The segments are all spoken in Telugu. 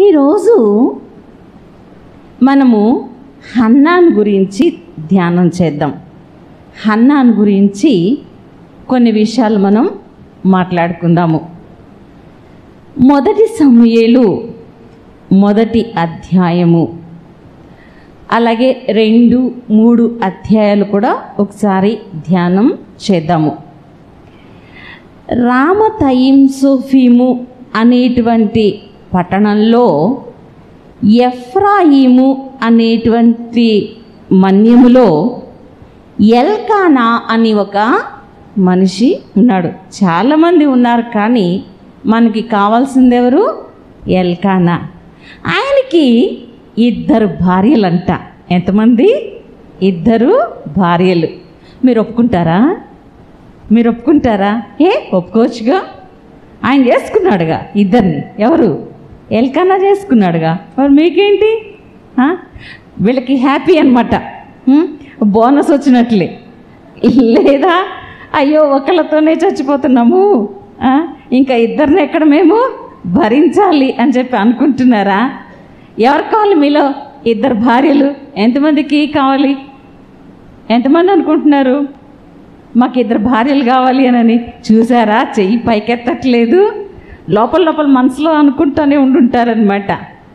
ఈరోజు మనము హన్నాన్ గురించి ధ్యానం చేద్దాం హన్నాన్ గురించి కొన్ని విషయాలు మనం మాట్లాడుకుందాము మొదటి సమయలు మొదటి అధ్యాయము అలాగే రెండు మూడు అధ్యాయాలు కూడా ఒకసారి ధ్యానం చేద్దాము రామతయిం సోఫీము అనేటువంటి పట్టణంలో ఎఫ్రాయిము అనేటువంటి మన్యములో ఎల్కానా అని ఒక మనిషి ఉన్నాడు చాలామంది ఉన్నారు కానీ మనకి కావాల్సింది ఎవరు ఎల్కానా ఆయనకి ఇద్దరు భార్యలంట ఎంతమంది ఇద్దరు భార్యలు మీరు ఒప్పుకుంటారా మీరు ఒప్పుకుంటారా ఏ ఒప్పుకోవచ్చుగా ఆయన చేసుకున్నాడుగా ఇద్దరిని ఎవరు ఎల్కన్నా చేసుకున్నాడుగా మరి మీకేంటి ఆ? వీళ్ళకి హ్యాపీ అనమాట బోనస్ వచ్చినట్లే లేదా అయ్యో ఒకళ్ళతోనే చచ్చిపోతున్నాము ఆ? ఇంకా ఇద్దరిని ఎక్కడ మేము భరించాలి అని చెప్పి అనుకుంటున్నారా ఎవరు కావాలి మీలో ఇద్దరు భార్యలు ఎంతమందికి కావాలి ఎంతమంది అనుకుంటున్నారు మాకు ఇద్దరు భార్యలు కావాలి అని చూసారా చెయ్యి పైకెత్తట్లేదు లోపల లోపల మనసులో అనుకుంటూనే ఉండుంటారనమాట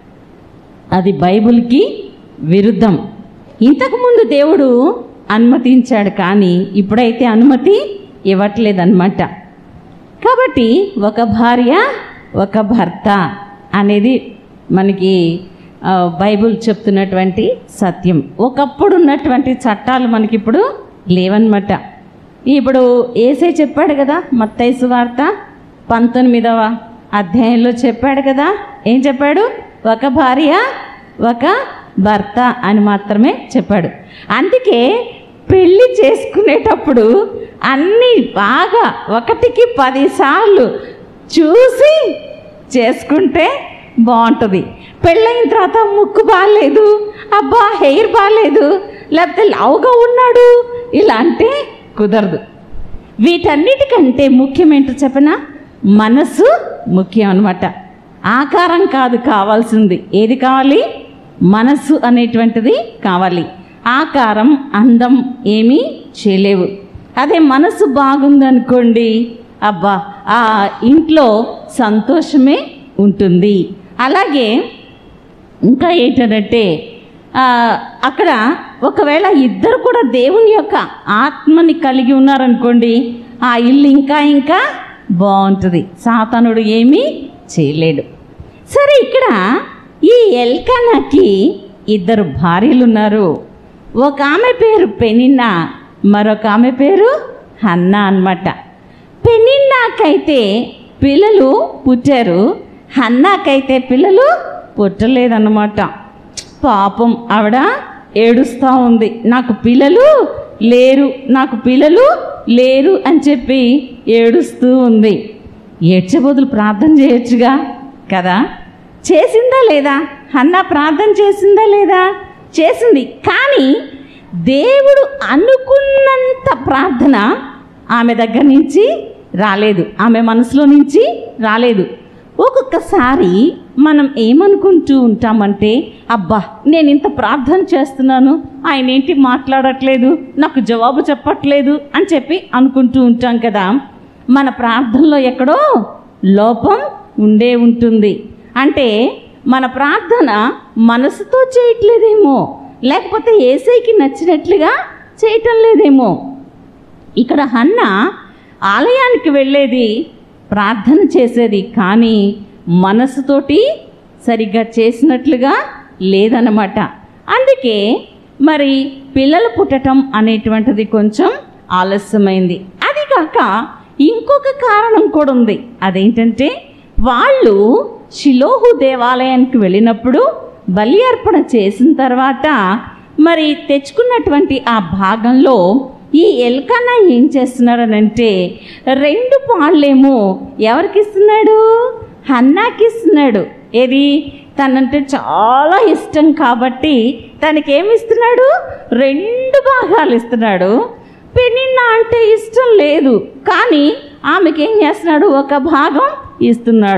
అది బైబిల్కి విరుద్ధం ఇంతకుముందు దేవుడు అనుమతించాడు కానీ ఇప్పుడైతే అనుమతి ఇవ్వట్లేదన్నమాట కాబట్టి ఒక భార్య ఒక భర్త అనేది మనకి ఆ, బైబిల్ చెప్తున్నటువంటి సత్యం ఒకప్పుడు ఉన్నటువంటి చట్టాలు మనకిప్పుడు లేవన్నమాట ఇప్పుడు ఏసై చెప్పాడు కదా మత్తైసు వార్త పంతొమ్మిదవ అధ్యాయంలో చెప్పాడు కదా ఏం చెప్పాడు ఒక భార్య ఒక భర్త అని మాత్రమే చెప్పాడు అందుకే పెళ్ళి చేసుకునేటప్పుడు అన్నీ బాగా ఒకటికి పదిసార్లు చూసి చేసుకుంటే బాగుంటుంది పెళ్ళైన తర్వాత ముక్కు బాగాలేదు అబ్బా హెయిర్ బాగాలేదు లేకపోతే లావుగా ఉన్నాడు ఇలా అంటే కుదరదు వీటన్నిటికంటే ముఖ్యమేంటో చెప్పనా మనసు ముఖ్యం అనమాట ఆకారం కాదు కావాల్సింది ఏది కావాలి మనసు అనేటువంటిది కావాలి ఆకారం అందం ఏమీ చేయలేవు అదే మనసు బాగుందనుకోండి అబ్బా ఆ ఇంట్లో సంతోషమే ఉంటుంది అలాగే ఇంకా ఏంటంటే ఆ, అక్కడ ఒకవేళ ఇద్దరు కూడా దేవుని యొక్క ఆత్మని కలిగి ఉన్నారనుకోండి ఆ ఇల్లు ఇంకా ఇంకా బాగుంటుంది సాతానుడు ఏమీ చేయలేడు సరే ఇక్కడ ఈ ఎల్కానాకి ఇద్దరు భార్యలు ఉన్నారు ఒక ఆమె పేరు పెనిన్నా మరొక ఆమె పేరు హన్నా అన్నమాట పెనిన్నాకైతే పిల్లలు పుట్టారు హన్నాకైతే పిల్లలు పుట్టలేదన్నమాట పాపం ఆవిడ ఏడుస్తూ ఉంది నాకు పిల్లలు లేరు నాకు పిల్లలు లేరు అని చెప్పి ఏడుస్తూ ఉంది ఏడ్చే బదులు ప్రార్థన చేయొచ్చుగా కదా చేసిందా లేదా అన్న ప్రార్థన చేసిందా లేదా చేసింది కానీ దేవుడు అనుకున్నంత ప్రార్థన ఆమె దగ్గర నుంచి రాలేదు ఆమె మనసులో నుంచి రాలేదు ఒక్కొక్కసారి మనం ఏమనుకుంటూ ఉంటామంటే అబ్బా నేను ఇంత ప్రార్థన చేస్తున్నాను ఆయన ఏంటి మాట్లాడట్లేదు నాకు జవాబు చెప్పట్లేదు అని చెప్పి అనుకుంటూ ఉంటాం కదా మన ప్రార్థనలో ఎక్కడో లోపం ఉండే ఉంటుంది అంటే మన ప్రార్థన మనసుతో చేయట్లేదేమో లేకపోతే ఏసైకి నచ్చినట్లుగా చేయటం లేదేమో ఇక్కడ హన్న ఆలయానికి వెళ్ళేది ప్రార్థన చేసేది కానీ మనసుతోటి సరిగ్గా చేసినట్లుగా లేదన్నమాట అందుకే మరి పిల్లలు పుట్టటం అనేటువంటిది కొంచెం ఆలస్యమైంది అది కాక ఇంకొక కారణం కూడా ఉంది అదేంటంటే వాళ్ళు షిలోహు దేవాలయానికి వెళ్ళినప్పుడు బలి అర్పణ చేసిన తర్వాత మరి తెచ్చుకున్నటువంటి ఆ భాగంలో ఈ ఎల్కన్నా ఏం చేస్తున్నాడనంటే రెండు పాళ్ళేమో ఎవరికి ఇస్తున్నాడు హన్నాకి ఇస్తున్నాడు ఏది తనంటే చాలా ఇష్టం కాబట్టి తనకి ఏమి ఇస్తున్నాడు రెండు భాగాలు ఇస్తున్నాడు పెనిన్న అంటే ఇష్టం లేదు కానీ ఆమెకి ఏం చేస్తున్నాడు ఒక భాగం ఇస్తున్నాడు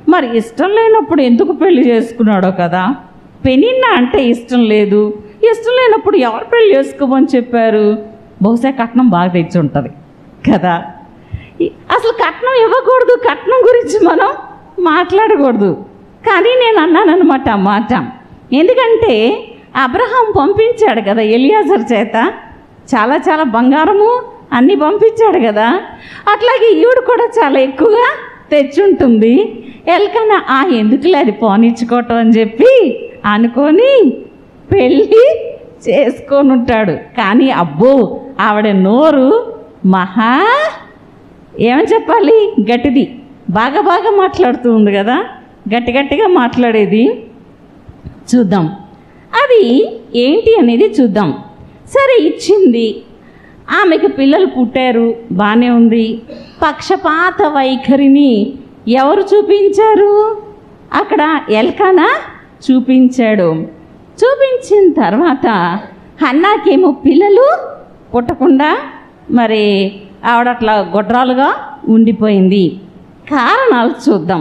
మరి ఇష్టం లేనప్పుడు ఎందుకు పెళ్లి చేసుకున్నాడో కదా పెనిన్న అంటే ఇష్టం లేదు ఇష్టం లేనప్పుడు ఎవరు పెళ్లి చేసుకోమని చెప్పారు బహుశా కట్నం బాగా తెచ్చి ఉంటుంది కదా ఈ- అసలు కట్నం ఇవ్వకూడదు కట్నం గురించి మనం మాట్లాడకూడదు కానీ నేను అన్నానన్నమాట ఆ మాట ఎందుకంటే అబ్రహాం పంపించాడు కదా ఎలియాజర్ చేత చాలా చాలా బంగారము అన్నీ పంపించాడు కదా అట్లాగే ఈవిడ కూడా చాలా ఎక్కువగా తెచ్చుంటుంది ఎల్కన్నా ఆ ఎందుకులే అది పోనిచ్చుకోవటం అని చెప్పి అనుకొని పెళ్ళి చేసుకొని ఉంటాడు కానీ అబ్బో ఆవిడ నోరు మహా ఏమని చెప్పాలి గట్టిది బాగా బాగా మాట్లాడుతూ ఉంది కదా గట్టి గట్టిగా మాట్లాడేది చూద్దాం అది ఏంటి అనేది చూద్దాం సరే ఇచ్చింది ఆమెకు పిల్లలు పుట్టారు బాగానే ఉంది పక్షపాత వైఖరిని ఎవరు చూపించారు అక్కడ ఎల్కానా చూపించాడు చూపించిన తర్వాత హన్నాకేమో పిల్లలు పుట్టకుండా మరి ఆవిడ అట్లా గొడ్రాలుగా ఉండిపోయింది కారణాలు చూద్దాం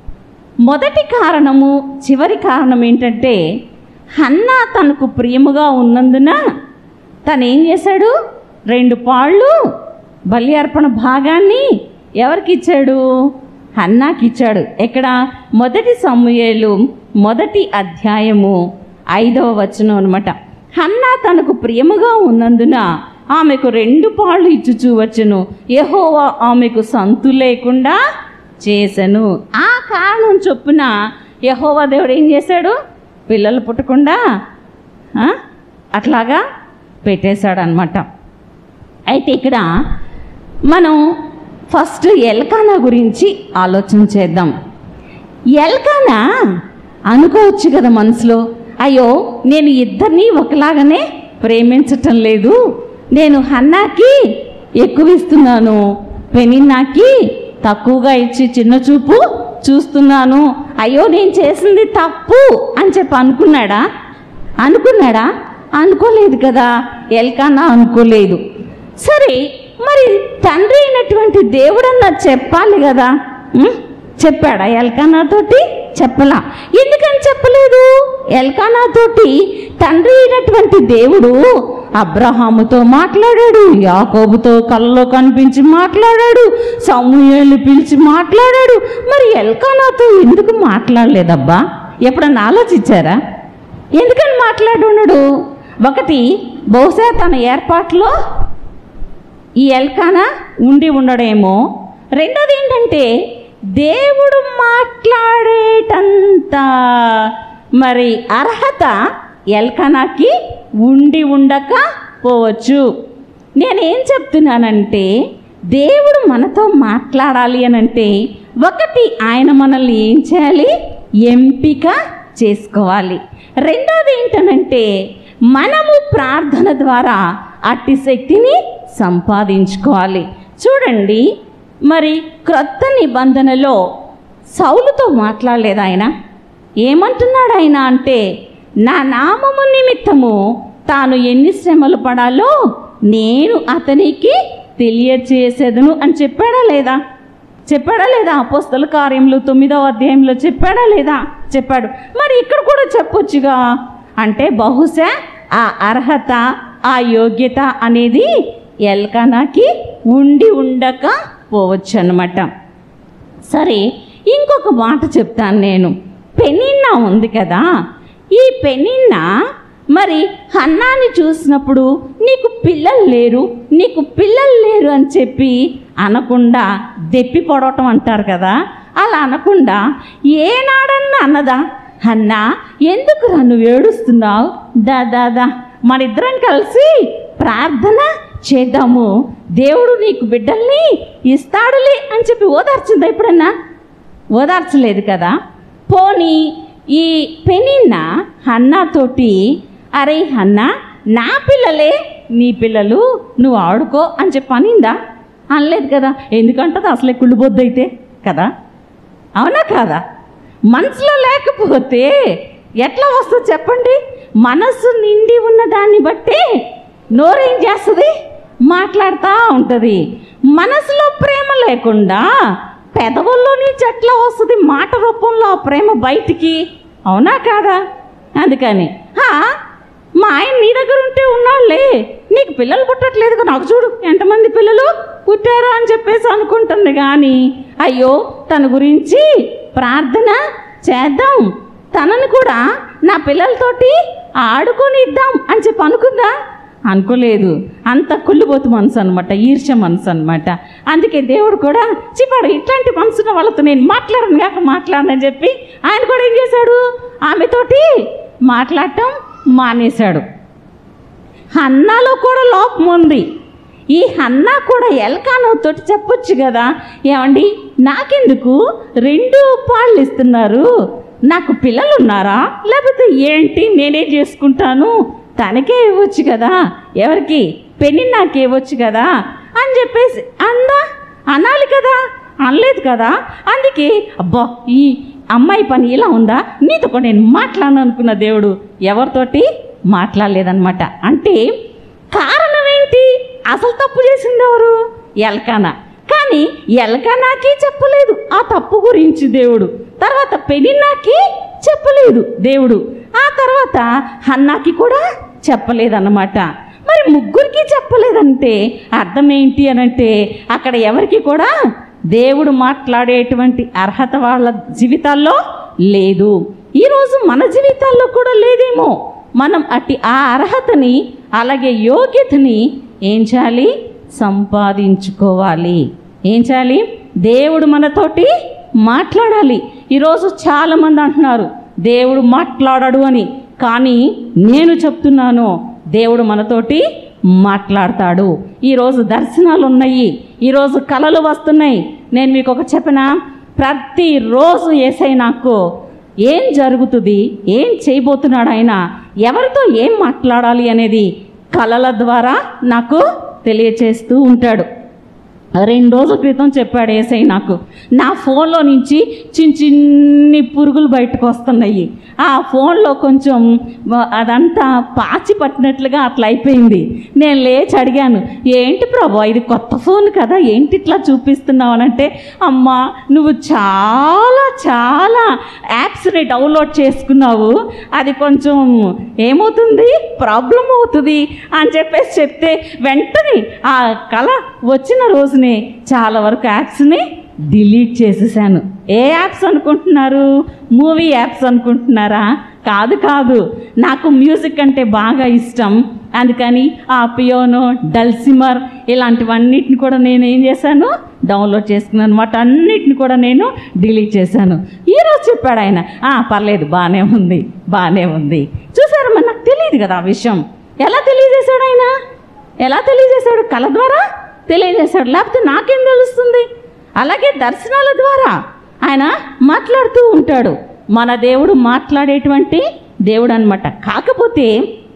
మొదటి కారణము చివరి కారణం ఏంటంటే హన్నా తనకు ప్రియముగా ఉన్నందున తను ఏం చేశాడు రెండు పాళ్ళు బలి అర్పణ భాగాన్ని ఎవరికి ఇచ్చాడు హన్నాకి ఇచ్చాడు ఎక్కడ మొదటి సమూయేలు మొదటి అధ్యాయము ఐదవ వచనం అనమాట హన్నా తనకు ప్రియముగా ఉన్నందున ఆమెకు రెండు పాళ్ళు ఇచ్చుచూ వచ్చును యెహోవా ఆమెకు సంతు లేకుండా చేసెను ఆ కారణం చొప్పున యహోవా దేవుడు ఏం చేశాడు పిల్లలు పుట్టకుండా ఆ, అట్లాగా పెట్టేశాడు అనమాట అయితే ఇక్కడ మనం ఫస్ట్ ఎల్కానా గురించి ఆలోచన చేద్దాం ఎల్కానా అనుకోవచ్చు కదా మనసులో అయ్యో నేను ఇద్దరిని ఒకలాగానే ప్రేమించటం లేదు నేను హన్నాకి ఎక్కువ ఇస్తున్నాను పెనిన్నాకి తక్కువగా ఇచ్చి చిన్న చూపు చూస్తున్నాను అయ్యో నేను చేసింది తప్పు అని చెప్పి అనుకున్నాడా అనుకున్నాడా అనుకోలేదు కదా ఎల్కానా అనుకోలేదు సరే మరి తండ్రి అయినటువంటి దేవుడన్నా చెప్పాలి కదా ఉం? చెప్పాడా ఎల్కానా తోటి చెప్పలా ఎందుకని చెప్పలేదు ఎల్కానా తోటి తండ్రి అయినటువంటి దేవుడు అబ్రహాముతో మాట్లాడాడు యాకోబుతో కళ్ళలో కనిపించి మాట్లాడాడు సమూహలు పిలిచి మాట్లాడాడు మరి ఎల్కానాతో ఎందుకు మాట్లాడలేదబ్బా ఎప్పుడన్నా ఆలోచించారా ఎందుకని మాట్లాడున్నాడు ఒకటి బహుశా తన ఏర్పాట్లో ఈ ఎల్కానా ఉండి ఉండడేమో రెండోది ఏంటంటే దేవుడు మాట్లాడేటంత మరి అర్హత ఎల్కానాకి ఉండి ఉండక పోవచ్చు నేనేం చెప్తున్నానంటే దేవుడు మనతో మాట్లాడాలి అని అంటే ఒకటి ఆయన మనల్ని ఏం చేయాలి ఎంపిక చేసుకోవాలి రెండోది ఏంటనంటే మనము ప్రార్థన ద్వారా అట్టి శక్తిని సంపాదించుకోవాలి చూడండి మరి క్రొత్త నిబంధనలో సౌలుతో మాట్లాడలేదు ఆయన ఏమంటున్నాడు ఆయన అంటే నా నామము నిమిత్తము తాను ఎన్ని శ్రమలు పడాలో నేను అతనికి తెలియచేసేదను అని చెప్పాడా లేదా చెప్పాడా లేదా అపోస్తల కార్యములు తొమ్మిదవ అధ్యాయంలో చెప్పాడా లేదా చెప్పాడు మరి ఇక్కడ కూడా చెప్పొచ్చుగా అంటే బహుశా ఆ అర్హత ఆ యోగ్యత అనేది ఎల్కనాకి ఉండి ఉండక పోవచ్చు అనమాట సరే ఇంకొక మాట చెప్తాను నేను పెనిన్నా ఉంది కదా ఈ పెనిన్నా మరి హన్నాని చూసినప్పుడు నీకు పిల్లలు లేరు నీకు పిల్లలు లేరు అని చెప్పి అనకుండా దెప్పి పొడవటం అంటారు కదా అలా అనకుండా ఏనాడన్నా అన్నదా అన్నా ఎందుకు నువ్వు ఏడుస్తున్నావు దా దా దా మనిద్దరం కలిసి ప్రార్థన చేద్దాము దేవుడు నీకు బిడ్డల్ని ఇస్తాడులే అని చెప్పి ఓదార్చిందా ఎప్పుడన్నా ఓదార్చలేదు కదా పోనీ ఈ పెనిన్న హన్నాతోటి అరే హన్నా నా పిల్లలే నీ పిల్లలు నువ్వు ఆడుకో అని చెప్పి అనిందా అనలేదు కదా ఎందుకంటది అసలే కుళ్ళిబొద్దైతే కదా అవునా కాదా మనసులో లేకపోతే ఎట్లా వస్తుంది చెప్పండి మనసు నిండి ఉన్న దాన్ని బట్టి నోరేం చేస్తుంది మాట్లాడుతూ ఉంటుంది మనసులో ప్రేమ లేకుండా పెదవుల్లో నుంచి ఎట్లా వస్తుంది మాట రూపంలో ఆ ప్రేమ బయటికి అవునా కాదా అందుకని "హా, మా ఆయన నీ దగ్గర ఉంటే ఉన్నాళ్ళే నీకు పిల్లలు పుట్టట్లేదు కదా, నాకు చూడు ఎంతమంది పిల్లలు పుట్టారు అని చెప్పేసి అనుకుంటుంది కానీ అయ్యో తన గురించి ప్రార్థన చేద్దాం తనని కూడా నా పిల్లలతోటి ఆడుకొని ఇద్దాం అని చెప్పి అనుకుందా అనుకోలేదు అంత కుళ్ళిపోతు మనసు అనమాట ఈర్ష్య మనసు అనమాట అందుకే దేవుడు కూడా చిపాడు ఇట్లాంటి మనసున్న వాళ్ళతో నేను మాట్లాడను కాక మాట్లాడనని చెప్పి ఆయన కూడా ఏం చేశాడు ఆమెతోటి మాట్లాడటం మానేశాడు హన్నాలో కూడా లోపం ఉంది ఈ హన్నా కూడా ఎల్కానోతోటి చెప్పొచ్చు కదా ఏమండి నాకెందుకు రెండు పాళ్ళు ఇస్తున్నారు నాకు పిల్లలు ఉన్నారా లేకపోతే ఏంటి నేనే చేసుకుంటాను తనకే ఇవ్వచ్చు కదా ఎవరికి పెళ్ళి నాకే ఇవ్వచ్చు కదా అని చెప్పేసి అందా అనాలి కదా అనలేదు కదా అందుకే అబ్బా ఈ అమ్మాయి పని ఇలా ఉందా నీతో కూడా నేను మాట్లాడను అనుకున్న దేవుడు ఎవరితోటి మాట్లాడలేదన్నమాట అంటే కారణం ఏంటి అసలు తప్పు చేసింది ఎవరు ఎల్కానా కానీ ఎల్కానాకి చెప్పలేదు ఆ తప్పు గురించి దేవుడు తర్వాత పెనిన్నాకి చెప్పలేదు దేవుడు ఆ తర్వాత హన్నాకి కూడా చెప్పలేదన్నమాట మరి ముగ్గురికి చెప్పలేదంటే అర్థం ఏంటి అని అంటే అక్కడ ఎవరికి కూడా దేవుడు మాట్లాడేటువంటి అర్హత వాళ్ళ జీవితాల్లో లేదు ఈరోజు మన జీవితాల్లో కూడా లేదేమో మనం అట్టి ఆ అర్హతని అలాగే యోగ్యతని ఏం చేయాలి సంపాదించుకోవాలి ఏం చేయాలి దేవుడు మనతోటి మాట్లాడాలి ఈరోజు చాలామంది అంటున్నారు దేవుడు మాట్లాడడు అని కానీ నేను చెప్తున్నాను దేవుడు మనతోటి మాట్లాడతాడు ఈరోజు దర్శనాలు ఉన్నాయి ఈరోజు కళలు వస్తున్నాయి నేను మీకు ఒక చెప్పిన ప్రతిరోజు ఏసై నాకు ఏం జరుగుతుంది ఏం చేయబోతున్నాడు ఆయన ఎవరితో ఏం మాట్లాడాలి అనేది కళల ద్వారా నాకు తెలియచేస్తూ ఉంటాడు రెండు రోజుల క్రితం చెప్పాడు ఏసై నాకు నా ఫోన్లో నుంచి చిన్న చిన్ని పురుగులు బయటకు వస్తున్నాయి ఆ ఫోన్లో కొంచెం వ- అదంతా పాచి పట్టినట్లుగా అట్లా అయిపోయింది నేను లేచి అడిగాను ఏంటి ప్రభు ఇది కొత్త ఫోన్ కదా ఏంటి ఇట్లా చూపిస్తున్నావు అని అంటే అమ్మా నువ్వు చాలా చాలా యాప్స్ని డౌన్లోడ్ చేసుకున్నావు అది కొంచెం ఏమవుతుంది ప్రాబ్లం అవుతుంది అని చెప్పేసి చెప్తే వెంటనే ఆ కళ వచ్చిన రోజునే చాలా వరకు యాప్స్ని డిలీట్ చేసేసాను ఏ యాప్స్ అనుకుంటున్నారు మూవీ యాప్స్ అనుకుంటున్నారా కాదు కాదు నాకు మ్యూజిక్ అంటే బాగా ఇష్టం అందుకని ఆ పియోనో డల్సిమర్ ఇలాంటివన్నిటిని కూడా నేను ఏం చేశాను డౌన్లోడ్ చేసుకున్నాను వాటి అన్నిటిని కూడా నేను డిలీట్ చేశాను ఈరోజు చెప్పాడు ఆయన "ఆ, పర్లేదు బాగానే ఉంది బాగానే ఉంది చూసారు మరి నాకు తెలియదు కదా ఆ విషయం ఎలా తెలియజేశాడు ఆయన ఎలా తెలియజేశాడు కళ ద్వారా తెలియజేశాడు లేకపోతే నాకేం తెలుస్తుంది అలాగే దర్శనాల ద్వారా ఆయన మాట్లాడుతూ ఉంటాడు మన దేవుడు మాట్లాడేటువంటి దేవుడు అనమాట కాకపోతే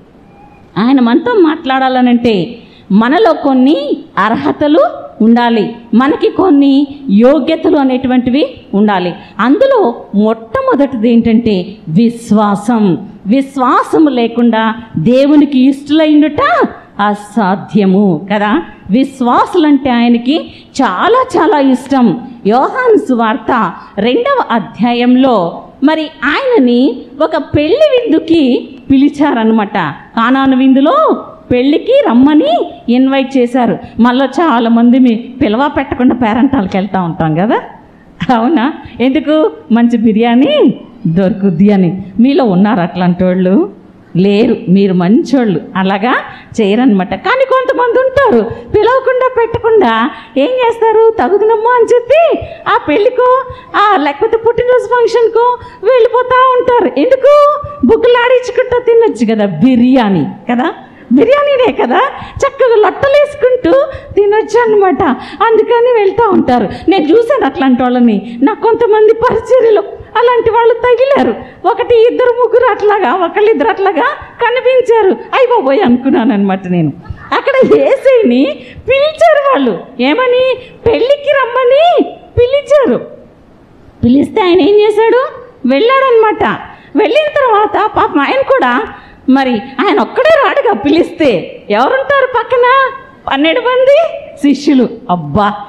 ఆయన మనతో మాట్లాడాలనంటే మనలో కొన్ని అర్హతలు ఉండాలి మనకి కొన్ని యోగ్యతలు అనేటువంటివి ఉండాలి అందులో మొట్టమొదటిది ఏంటంటే విశ్వాసం విశ్వాసం లేకుండా దేవునికి ఇష్టలైనట అసాధ్యము కదా విశ్వాసులంటే ఆయనకి చాలా చాలా ఇష్టం యోహాను సువార్త రెండవ అధ్యాయంలో మరి ఆయనని ఒక పెళ్లి విందుకి పిలిచారనమాట కానాను విందులో పెళ్ళికి రమ్మని ఇన్వైట్ చేశారు మళ్ళీ చాలా మంది మీ పిలవ పెట్టకుండా పేరంటాలకు వెళ్తూ ఉంటాం కదా అవునా ఎందుకు మంచి బిర్యానీ దొరుకుద్ది అని మీలో ఉన్నారు అట్లాంటి వాళ్ళు లేరు మీరు మంచోళ్ళు అలాగా చేయరనమాట కానీ కొంతమంది ఉంటారు పిలవకుండా పెట్టకుండా ఏం చేస్తారు తగుదనమ్మా అని చెప్పి ఆ పెళ్ళికో ఆ లేకపోతే పుట్టినరోజు ఫంక్షన్కో వెళ్ళిపోతూ ఉంటారు ఎందుకు బుగ్గలాడించుకుంటూ తినొచ్చు కదా బిర్యానీ కదా బిర్యానీనే కదా చక్కగా లొట్టలేసుకుంటూ తినొచ్చు అనమాట అందుకని వెళ్తూ ఉంటారు నేను చూశాను అట్లాంటి వాళ్ళని నాకు కొంతమంది పరిచర్యలు అలాంటి వాళ్ళు తగిలారు ఒకటి ఇద్దరు ముగ్గురు అట్లాగా ఒకళ్ళిద్దరు అట్లాగా కనిపించారు అయిపోయి అనుకున్నాను అనమాట నేను అక్కడ ఏసైని పిలిచారు వాళ్ళు ఏమని పెళ్ళికి రమ్మని పిలిచారు పిలిస్తే ఆయన ఏం చేశాడు వెళ్ళాడనమాట వెళ్ళిన తర్వాత పాపం ఆయన కూడా మరి ఆయన ఒక్కడే రాడుగా పిలిస్తే ఎవరుంటారు పక్కన పన్నెండు మంది శిష్యులు అబ్బా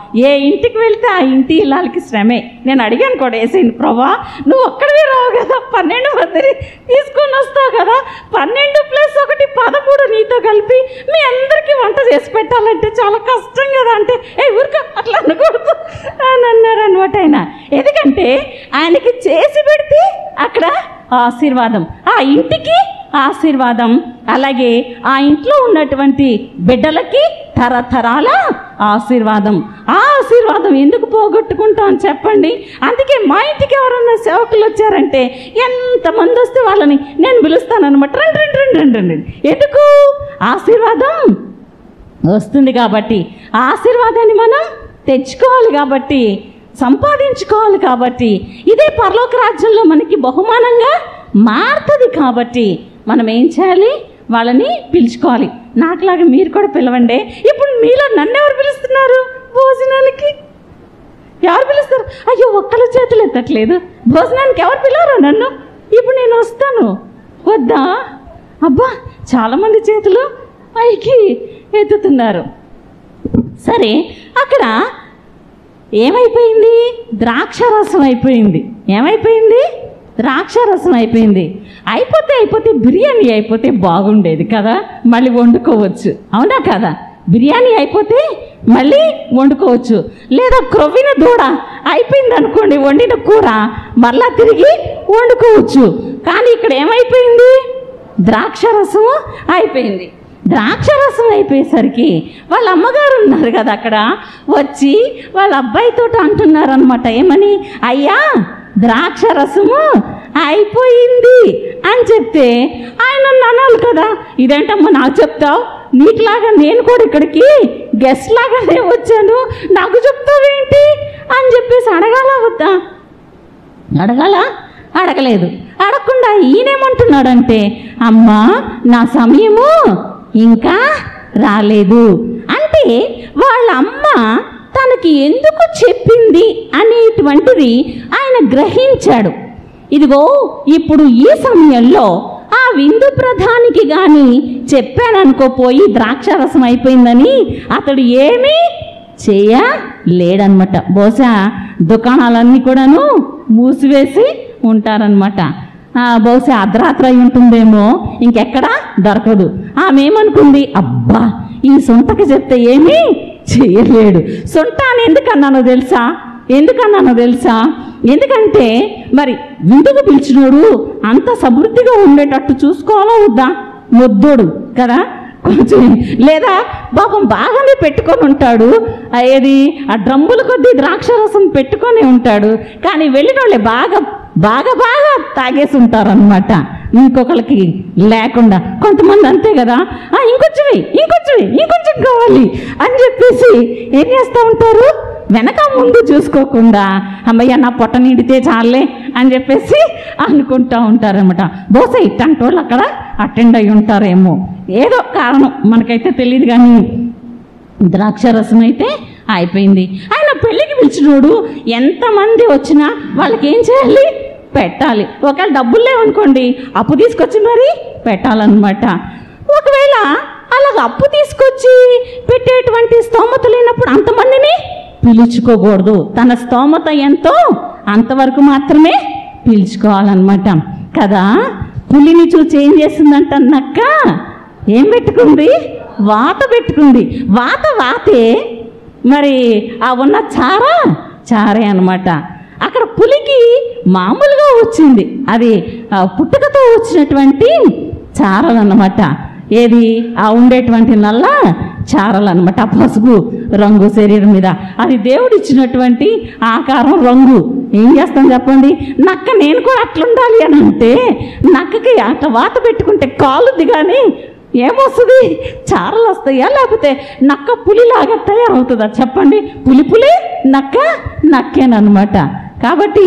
ఏ ఇంటికి వెళ్తే ఆ ఇంటి ఇళ్ళకి శ్రమే నేను అడిగాను కూడా వేసేయండి ప్రభా నువ్వు ఒక్కడివి రావు కదా పన్నెండు మందిని తీసుకొని వస్తావు కదా పన్నెండు ప్లస్ ఒకటి పదమూడు నీతో కలిపి మీ అందరికీ వంట చేసి పెట్టాలంటే చాలా కష్టం కదా అంటే ఏ ఊరిక అట్లా అనకూడదు అని అన్నారు అనమాట ఆయన ఎందుకంటే ఆయనకి చేసి పెడితే అక్కడ ఆశీర్వాదం ఆ ఇంటికి ఆశీర్వాదం అలాగే ఆ ఇంట్లో ఉన్నటువంటి బిడ్డలకి తరతరాల ఆశీర్వాదం ఆ ఆశీర్వాదం ఎందుకు పోగొట్టుకుంటాం చెప్పండి అందుకే మా ఇంటికి ఎవరన్నా సేవకులు వచ్చారంటే ఎంతమంది వస్తే వాళ్ళని నేను పిలుస్తాను అనమాట రండి రండి రండి రండి రండి ఎందుకు ఆశీర్వాదం వస్తుంది కాబట్టి ఆ ఆశీర్వాదాన్ని మనం తెచ్చుకోవాలి కాబట్టి సంపాదించుకోవాలి కాబట్టి ఇదే పరలోక రాజ్యంలో మనకి బహుమానంగా మారుతుంది కాబట్టి మనం ఏం చేయాలి వాళ్ళని పిలుచుకోవాలి నాకులాగా మీరు కూడా పిలవండి ఇప్పుడు మీలో నన్ను ఎవరు పిలుస్తున్నారు భోజనానికి ఎవరు పిలుస్తారు అయ్యో ఒక్కళ్ళ చేతులు ఎత్తట్లేదు భోజనానికి ఎవరు పిలవరు నన్ను ఇప్పుడు నేను వస్తాను వద్దా అబ్బా చాలామంది చేతులు పైకి ఎత్తుతున్నారు సరే అక్కడ ఏమైపోయింది ద్రాక్ష రసం అయిపోయింది ఏమైపోయింది ద్రాక్ష రసం అయిపోయింది అయిపోతే అయిపోతే బిర్యానీ అయిపోతే బాగుండేది కదా మళ్ళీ వండుకోవచ్చు అవునా కదా బిర్యానీ అయిపోతే మళ్ళీ వండుకోవచ్చు లేదా క్రొవ్విన దూడ అయిపోయింది అనుకోండి వండిన కూర మళ్ళా తిరిగి వండుకోవచ్చు కానీ ఇక్కడ ఏమైపోయింది ద్రాక్ష రసం అయిపోయింది ద్రాక్ష రసం అయిపోయేసరికి వాళ్ళ అమ్మగారు ఉన్నారు కదా అక్కడ వచ్చి వాళ్ళ అబ్బాయితో అంటున్నారు అనమాట ఏమని అయ్యా ద్రాక్ష రసము అయిపోయింది అని చెప్తే ఆయన నన్ను అనాలి కదా ఇదేంటమ్మా నాకు చెప్తావు నీకులాగా నేను కూడా ఇక్కడికి గెస్ట్ లాగానే వచ్చాను నాకు చెప్తావేంటి అని చెప్పేసి అడగాల వద్దా అడగాల అడగలేదు అడగకుండా ఈయనేమంటున్నాడంటే అమ్మా నా సమయము ఇంకా రాలేదు అంటే వాళ్ళ అమ్మ తనకి ఎందుకు చెప్పింది అనేటువంటిది ఆయన గ్రహించాడు ఇదిగో ఇప్పుడు ఈ సమయంలో ఆ విందు ప్రధానికి కానీ చెప్పాననుకోపోయి ద్రాక్షారసం అయిపోయిందని అతడు ఏమీ చేయలేడనమాట బహుశా దుకాణాలన్నీ కూడాను మూసివేసి ఉంటారనమాట ఆ, బహుశా అర్ధరాత్రి అయి ఉంటుందేమో ఇంకెక్కడ దొరకదు ఆమె ఏమనుకుంది అబ్బా ఈ సొంతకి చెప్తే ఏమీ చేయలేడు సొంట అని ఎందుకన్నానో తెలుసా ఎందుకన్నానో తెలుసా ఎందుకంటే మరి విందుకు పిలిచినోడు అంత సమృద్ధిగా ఉండేటట్టు చూసుకోవాలా వద్దా ముద్దోడు కదా కొంచెం లేదా పాపం బాగానే పెట్టుకొని ఉంటాడు ఆ ఏది ఆ డ్రమ్ముల కొద్దీ ద్రాక్షరసం పెట్టుకొని ఉంటాడు కానీ వెళ్ళిన వాళ్ళే బాగా బాగా బాగా తాగేసి ఉంటారనమాట ఇంకొకరికి లేకుండా కొంతమంది అంతే కదా "ఆ, ఇంకొంచెం వెయ్యి, ఇంకొంచెం వెయ్యి, ఇంకొంచెం కావాలి అని చెప్పేసి ఏం చేస్తూ ఉంటారు వెనక ముందు చూసుకోకుండా అమ్మయ్య నా పొట్ట నిండితే చాలే అని చెప్పేసి అనుకుంటూ ఉంటారనమాట బహుశా ఇట్లాంటి వాళ్ళు అక్కడ అటెండ్ అయి ఉంటారేమో ఏదో కారణం మనకైతే తెలియదు కానీ ద్రాక్షరసం అయితే అయిపోయింది ఆయన పెళ్ళికి పిలిచినోడు ఎంతమంది వచ్చినా వాళ్ళకి ఏం చేయాలి పెట్టాలి ఒకవేళ డబ్బులు లేవనుకోండి అప్పు తీసుకొచ్చి మరి పెట్టాలన్నమాట ఒకవేళ అలాగ అప్పు తీసుకొచ్చి పెట్టేటువంటి స్తోమత లేనప్పుడు అంతమందిని పిలుచుకోకూడదు తన స్తోమత ఎంతో అంతవరకు మాత్రమే పిలుచుకోవాలన్నమాట కదా పులిని చూసి ఏం చేసిందంట నక్క ఏం పెట్టుకుంది వాత పెట్టుకుంది వాత వాతే మరి ఆ ఉన్న చార చారే అన్నమాట అక్కడ పులికి మామూలుగా వచ్చింది అది ఆ పుట్టుకతో వచ్చినటువంటి చారలు అన్నమాట ఏది ఆ ఉండేటువంటి నల్ల చారలు అనమాట పసుపు రంగు శరీరం మీద అది దేవుడు ఇచ్చినటువంటి ఆకారం రంగు ఏం చేస్తాం చెప్పండి నక్క నేను కూడా అట్లుండాలి అని అంటే నక్కకి అట్లా వాత పెట్టుకుంటే కాలుద్ది కానీ ఏమొస్తుంది చారలు వస్తాయా లేకపోతే నక్క పులిలాగా తయారవుతుందా చెప్పండి పులి పులి నక్క నక్కేనమాట కాబట్టి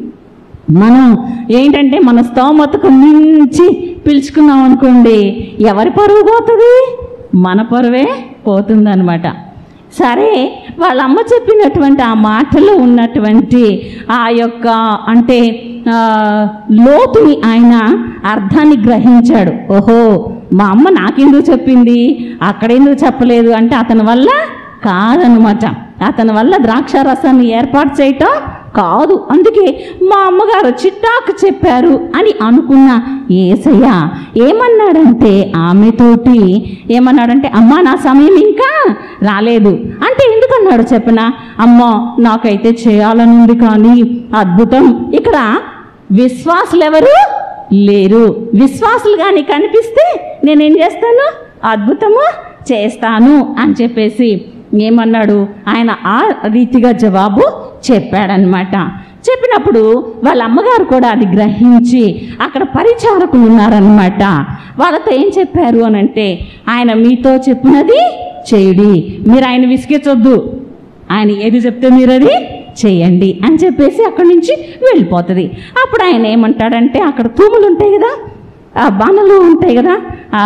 మనం ఏంటంటే మన స్తోమతకు మించి పిలుచుకున్నాం అనుకోండి ఎవరి పరువు పోతుంది మన పరువే పోతుందన్నమాట సరే వాళ్ళ అమ్మ చెప్పినటువంటి ఆ మాటలో ఉన్నటువంటి ఆ యొక్క అంటే ఆ, లోతుని ఆయన అర్థాన్ని గ్రహించాడు ఓహో మా అమ్మ నాకెందుకు చెప్పింది అక్కడెందుకు చెప్పలేదు అంటే అతని వల్ల కాదనమాట అతని వల్ల ద్రాక్ష రసాన్ని ఏర్పాటు చేయటం కాదు అందుకే మా అమ్మగారు చిట్టాకు చెప్పారు అని అనుకున్న ఏసయ్య ఏమన్నాడంటే ఆమెతోటి ఏమన్నాడంటే అమ్మా నా సమయం ఇంకా రాలేదు అంటే ఎందుకన్నాడు చెప్పనా అమ్మా నాకైతే చేయాలనుంది కానీ అద్భుతం ఇక్కడ విశ్వాసులు ఎవరు లేరు విశ్వాసులు కానీ కనిపిస్తే నేనేం చేస్తాను అద్భుతము చేస్తాను అని చెప్పేసి ఏమన్నాడు ఆయన ఆ రీతిగా జవాబు చెప్పాడనమాట చెప్పినప్పుడు వాళ్ళ అమ్మగారు కూడా అది గ్రహించి అక్కడ పరిచారకులు ఉన్నారనమాట వాళ్ళతో ఏం చెప్పారు అని అంటే ఆయన మీతో చెప్పినది చేయుడి మీరు ఆయన విసిగించొద్దు ఆయన ఏది చెప్తే మీరు అది చేయండి అని చెప్పేసి అక్కడి నుంచి వెళ్ళిపోతుంది అప్పుడు ఆయన ఏమంటాడంటే అక్కడ తూములు ఉంటాయి కదా ఆ బాణలు ఉంటాయి కదా ఆ,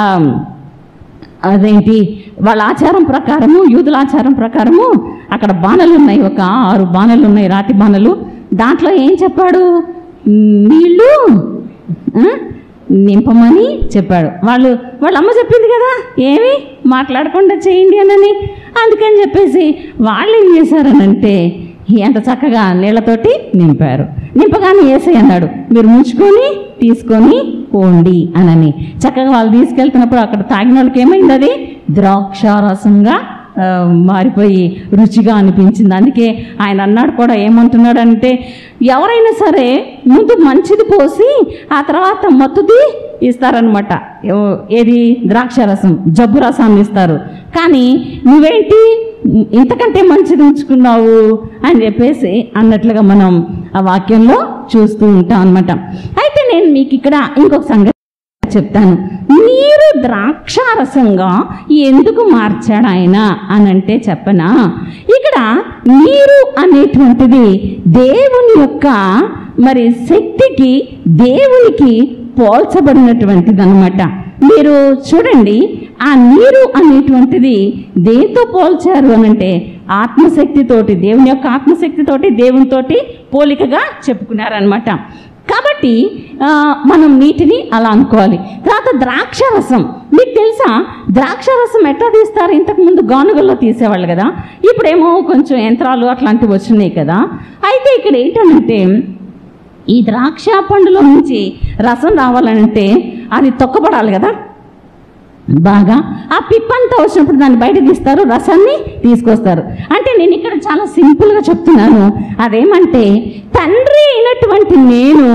అదేంటి వాళ్ళ ఆచారం ప్రకారము యూదుల ఆచారం ప్రకారము అక్కడ బాణలు ఉన్నాయి ఒక ఆరు బాణలు ఉన్నాయి రాతి బాణలు దాంట్లో ఏం చెప్పాడు నీళ్ళు ఆ, నింపమని చెప్పాడు వాళ్ళు వాళ్ళ అమ్మ చెప్పింది కదా ఏమి మాట్లాడకుండా చేయండి అనని అందుకని చెప్పేసి వాళ్ళు ఏం చేశారనంటే ఎంత చక్కగా నీళ్ళతోటి నింపారు నింపగానే వేసే అన్నాడు మీరు ముంచుకొని తీసుకొని పోండి అనని చక్కగా వాళ్ళు తీసుకెళ్తున్నప్పుడు అక్కడ తాగిన వాళ్ళకి ఏమైంది అది ద్రాక్షారసంగా ఆ, మారిపోయి రుచిగా అనిపించింది అందుకే ఆయన అన్నాడు కూడా ఏమంటున్నాడంటే ఎవరైనా సరే ముందు మంచిది పోసి ఆ తర్వాత మత్తుది ఇస్తారనమాట ఎవ- ఏది ద్రాక్ష రసం జబ్బు రసాన్ని ఇస్తారు కానీ నువ్వేంటి ఇంతకంటే మంచిది ఉంచుకున్నావు అని చెప్పేసి అన్నట్లుగా మనం ఆ వాక్యంలో చూస్తూ ఉంటాం అనమాట అయితే నేను మీకు ఇక్కడ ఇంకొక సంగతి చెప్తాను నీరు ద్రాక్షారసంగా ఎందుకు మార్చాడు ఆయన అని అంటే చెప్పనా ఇక్కడ నీరు అనేటువంటిది దేవుని యొక్క మరి శక్తికి దేవునికి పోల్చబడినటువంటిది అనమాట మీరు చూడండి ఆ నీరు అనేటువంటిది దేంతో పోల్చారు అని అంటే ఆత్మశక్తితోటి దేవుని యొక్క ఆత్మశక్తితోటి దేవునితోటి పోలికగా చెప్పుకున్నారనమాట కాబట్టి ఆ, మనం నీటిని అలా అనుకోవాలి తర్వాత ద్రాక్ష రసం మీకు తెలుసా ద్రాక్ష రసం ఎట్లా తీస్తారు ఇంతకు ముందు గానుగల్లో తీసేవాళ్ళు కదా ఇప్పుడేమో కొంచెం యంత్రాలు అట్లాంటివి వచ్చినాయి కదా అయితే ఇక్కడ ఏంటంటే ఈ ద్రాక్ష పండులో నుంచి రసం రావాలంటే అది తొక్కబడాలి కదా బాగా ఆ పిప్పంతా వచ్చినప్పుడు దాన్ని బయట తీస్తారు రసాన్ని తీసుకొస్తారు అంటే నేను ఇక్కడ చాలా సింపుల్గా చెప్తున్నాను అదేమంటే తండ్రి అయినటువంటి నేను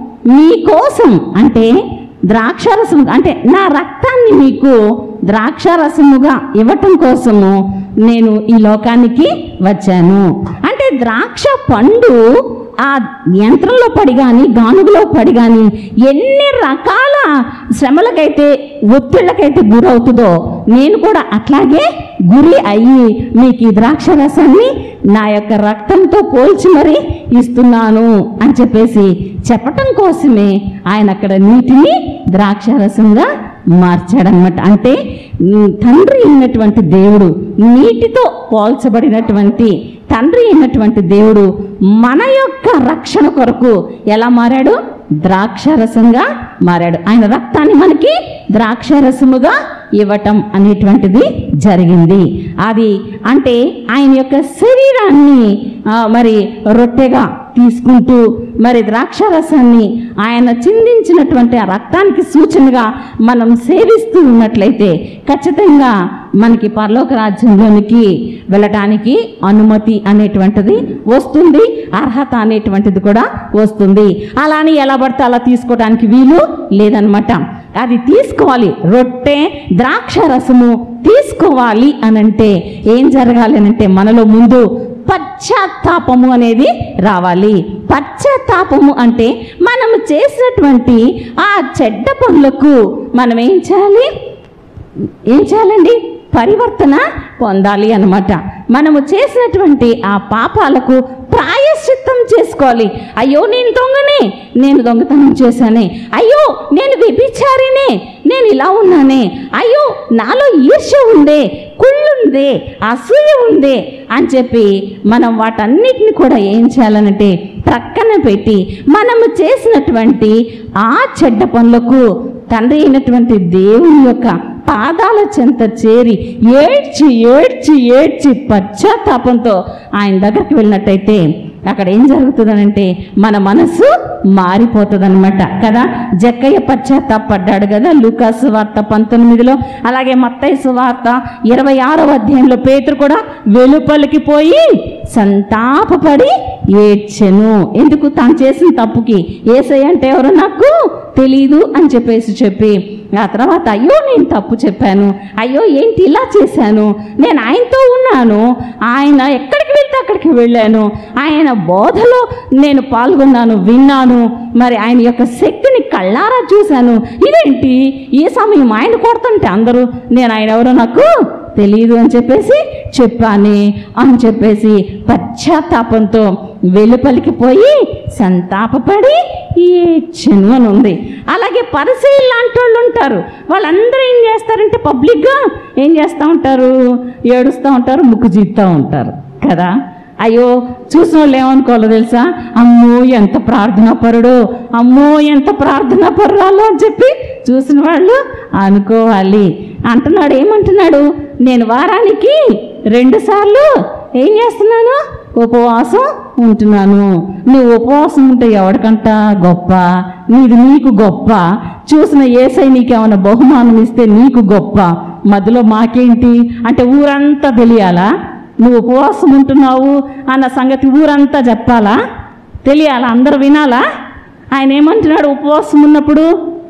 మీకోసం అంటే ద్రాక్షారసం అంటే నా రక్తాన్ని మీకు ద్రాక్షారసముగా ఇవ్వటం కోసము నేను ఈ లోకానికి వచ్చాను అంటే ద్రాక్ష పండు ఆ యంత్రంలో పడి కానీ గానుగులో పడి కానీ ఎన్ని రకాల శ్రమలకైతే ఒత్తిళ్ళకైతే గురవుతుందో నేను కూడా అట్లాగే గురి అయ్యి మీకు ఈ ద్రాక్ష రసాన్ని నా యొక్క రక్తంతో పోల్చి మరి ఇస్తున్నాను అని చెప్పేసి చెప్పటం కోసమే ఆయన అక్కడ నీటిని ద్రాక్ష రసంగా మార్చాడనమాట అంటే ఉమ్, తండ్రి అయినటువంటి దేవుడు నీటితో పోల్చబడినటువంటి తండ్రి అయినటువంటి దేవుడు మన యొక్క రక్షణ కొరకు ఎలా మారాడు ద్రాక్షరసంగా మారాడు ఆయన రక్తాన్ని మనకి ద్రాక్షరసముగా ఇవ్వటం అనేటువంటిది జరిగింది అది అంటే ఆయన యొక్క శరీరాన్ని ఆ, మరి రొట్టెగా తీసుకుంటూ మరి ద్రాక్షరసాన్ని ఆయన చిందించినటువంటి ఆ రక్తానికి సూచనగా మనం సేవిస్తూ ఉన్నట్లయితే ఖచ్చితంగా మనకి పరలోక రాజ్యంలోనికి వెళ్ళటానికి అనుమతి అనేటువంటిది వస్తుంది అర్హత అనేటువంటిది కూడా వస్తుంది అలాని ఎలా పడితే అలా తీసుకోవడానికి వీలు లేదనమాట అది తీసుకోవాలి రొట్టె ద్రాక్ష రసము తీసుకోవాలి అనంటే ఏం జరగాలి అనంటే మనలో ముందు పశ్చాత్తాపము అనేది రావాలి పశ్చాత్తాపము అంటే మనము చేసినటువంటి ఆ చెడ్డ పనులకు మనం ఏం చేయాలి ఏం చేయాలండి పరివర్తన పొందాలి అన్నమాట మనము చేసినటువంటి ఆ పాపాలకు ప్రాయశ్చిత్తం చేసుకోవాలి అయ్యో నేను దొంగనే నేను దొంగతనం చేశానే అయ్యో నేను వ్యభిచారినే నేను ఇలా ఉన్నానే అయ్యో నాలో ఈర్ష్య ఉందే కుళ్ళుందే అసూయ ఉందే అని చెప్పి మనం వాటన్నిటిని కూడా ఏం చేయాలనంటే ప్రక్కన పెట్టి మనము చేసినటువంటి ఆ చెడ్డ పనులకు తండ్రి అయినటువంటి దేవుని యొక్క పాదాల చెంత చేరి ఏడ్చి ఏడ్చి ఏడ్చి పశ్చాత్తాపంతో ఆయన దగ్గరికి వెళ్ళినట్టయితే అక్కడ ఏం జరుగుతుందనంటే మన మనసు మారిపోతుంది కదా జక్కయ్య పశ్చాత్తాపడ్డాడు కదా లూకాసు వార్త పంతొమ్మిదిలో అలాగే మత్తయి వార్త ఇరవై ఆరవ అధ్యాయంలో పేతురు కూడా వెలుపలికి పోయి సంతాపపడి ఏడ్చెను ఎందుకు తాను చేసిన తప్పుకి ఏసై అంటే ఎవరో నాకు తెలీదు అని చెప్పేసి చెప్పి ఆ తర్వాత అయ్యో నేను తప్పు చెప్పాను అయ్యో ఏంటి ఇలా చేశాను నేను ఆయనతో ఉన్నాను ఆయన ఎక్కడికి వెళ్తే అక్కడికి వెళ్ళాను ఆయన బోధలో నేను పాల్గొన్నాను విన్నాను మరి ఆయన యొక్క శక్తిని కళ్ళారా చూశాను ఇదేంటి ఈ సమయం ఆయన కొడుతుంటే అందరూ నేను ఆయన ఎవరో నాకు తెలియదు అని చెప్పేసి చెప్పాను అని చెప్పేసి పశ్చాత్తాపంతో వెలుపలికి పోయి సంతాపపడి ఏడ్చెను అని ఉంది అలాగే పరిశీలి లాంటి వాళ్ళు ఉంటారు వాళ్ళందరూ ఏం చేస్తారంటే పబ్లిక్గా ఏం చేస్తూ ఉంటారు ఏడుస్తూ ఉంటారు ముక్కు జీస్తూ ఉంటారు కదా అయ్యో చూసిన వాళ్ళు ఏమనుకోవాలో తెలుసా అమ్మో ఎంత ప్రార్థనా పరుడు అమ్మో ఎంత ప్రార్థనా పరురాలో అని చెప్పి చూసిన వాళ్ళు అనుకోవాలి అంటున్నాడు ఏమంటున్నాడు నేను వారానికి రెండు సార్లు ఏం చేస్తున్నాను ఉపవాసం ఉంటున్నాను నువ్వు ఉపవాసం ఉంటే ఎవరికంట గొప్ప నీది నీకు గొప్ప చూసిన ఏసై నీకేమైనా బహుమానం ఇస్తే నీకు గొప్ప మధ్యలో మాకేంటి అంటే ఊరంతా తెలియాలా నువ్వు ఉపవాసం ఉంటున్నావు అన్న సంగతి ఊరంతా చెప్పాలా తెలియాలా అందరూ వినాలా ఆయన ఏమంటున్నాడు ఉపవాసం ఉన్నప్పుడు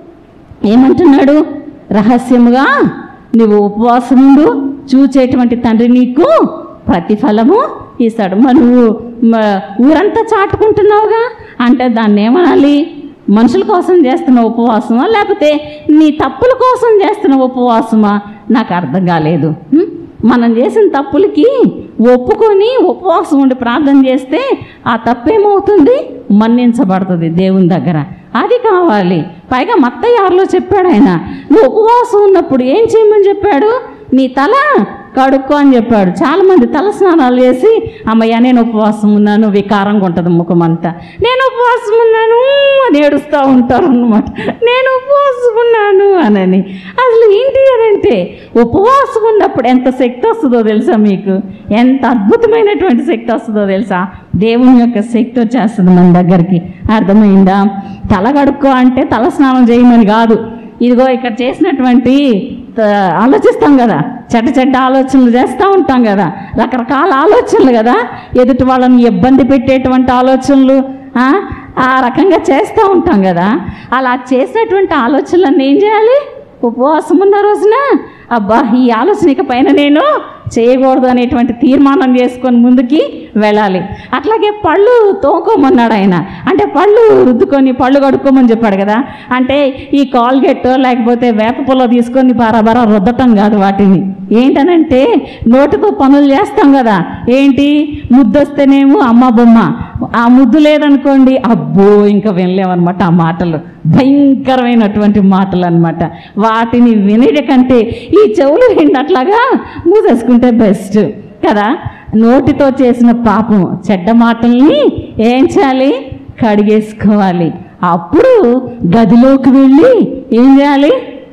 ఏమంటున్నాడు రహస్యముగా నువ్వు ఉపవాసం ఉండు చూచేటువంటి తండ్రి నీకు ప్రతిఫలము ఇస్తాడు మరి నువ్వు మ- ఊరంతా చాటుకుంటున్నావుగా అంటే దాన్ని ఏమనాలి మనుషుల కోసం చేస్తున్న ఉపవాసమా లేకపోతే నీ తప్పుల కోసం చేస్తున్న ఉపవాసమా నాకు అర్థం కాలేదు హ్మ్? మనం చేసిన తప్పులకి ఒప్పుకొని ఉపవాసం ఉండి ప్రార్థన చేస్తే ఆ తప్పేమవుతుంది మన్నించబడుతుంది దేవుని దగ్గర అది కావాలి పైగా మత్తయ్యారులో చెప్పాడు ఆయన నువ్వు ఉపవాసం ఉన్నప్పుడు ఏం చేయమని చెప్పాడు నీ తల కడుక్కో అని చెప్పాడు చాలామంది తల స్నానాలు చేసి అమ్మయ్య నేను ఉపవాసం ఉన్నాను వికారంగా ఉంటుంది ముఖం అంతా నేను ఉపవాసం ఉన్నాను అని ఏడుస్తూ ఉంటారు అన్నమాట నేను ఉపవాసం ఉన్నాను అనని అసలు ఏంటి అని అంటే ఉపవాసం ఉన్నప్పుడు ఎంత శక్తి వస్తుందో తెలుసా మీకు ఎంత అద్భుతమైనటువంటి శక్తి వస్తుందో తెలుసా దేవుని యొక్క శక్తి వచ్చేస్తుంది మన దగ్గరికి అర్థమైందా తల కడుక్కో అంటే తల స్నానం చేయమని కాదు ఇదిగో ఇక్కడ చేసినటువంటి త- ఆలోచిస్తాం కదా చెడ్డ చెడ్డ ఆలోచనలు చేస్తూ ఉంటాం కదా రకరకాల ఆలోచనలు కదా ఎదుటి వాళ్ళని ఇబ్బంది పెట్టేటువంటి ఆలోచనలు ఆ? ఆ రకంగా చేస్తూ ఉంటాం కదా అలా చేసినటువంటి ఆలోచనలన్నీ ఏం చేయాలి ఉపవాసం ఉన్న రోజున అబ్బా ఈ ఆలోచన ఇక పైన నేను చేయకూడదు అనేటువంటి తీర్మానం చేసుకొని ముందుకి వెళ్ళాలి అట్లాగే పళ్ళు తోకోమన్నాడు ఆయన అంటే పళ్ళు రుద్దుకొని పళ్ళు కడుక్కోమని చెప్పాడు కదా అంటే ఈ కాల్గెట్ లేకపోతే వేప పొల తీసుకొని బరాబరా రుద్దటం కాదు వాటిని ఏంటనంటే నోటితో పనులు చేస్తాం కదా ఏంటి ముద్దొస్తేనేమో అమ్మ బొమ్మ ఆ ముద్దు లేదనుకోండి అబ్బో ఇంకా వినలేమన్నమాట ఆ మాటలు భయంకరమైనటువంటి మాటలు అన్నమాట వాటిని వినడం కంటే ఈ చెవులు విన్నట్లాగా మూసేసుకుంటే బెస్ట్ కదా నోటితో చేసిన పాపం చెడ్డ మాటల్ని ఏం చేయాలి కడిగేసుకోవాలి అప్పుడు గదిలోకి వెళ్ళి ఏం చేయాలి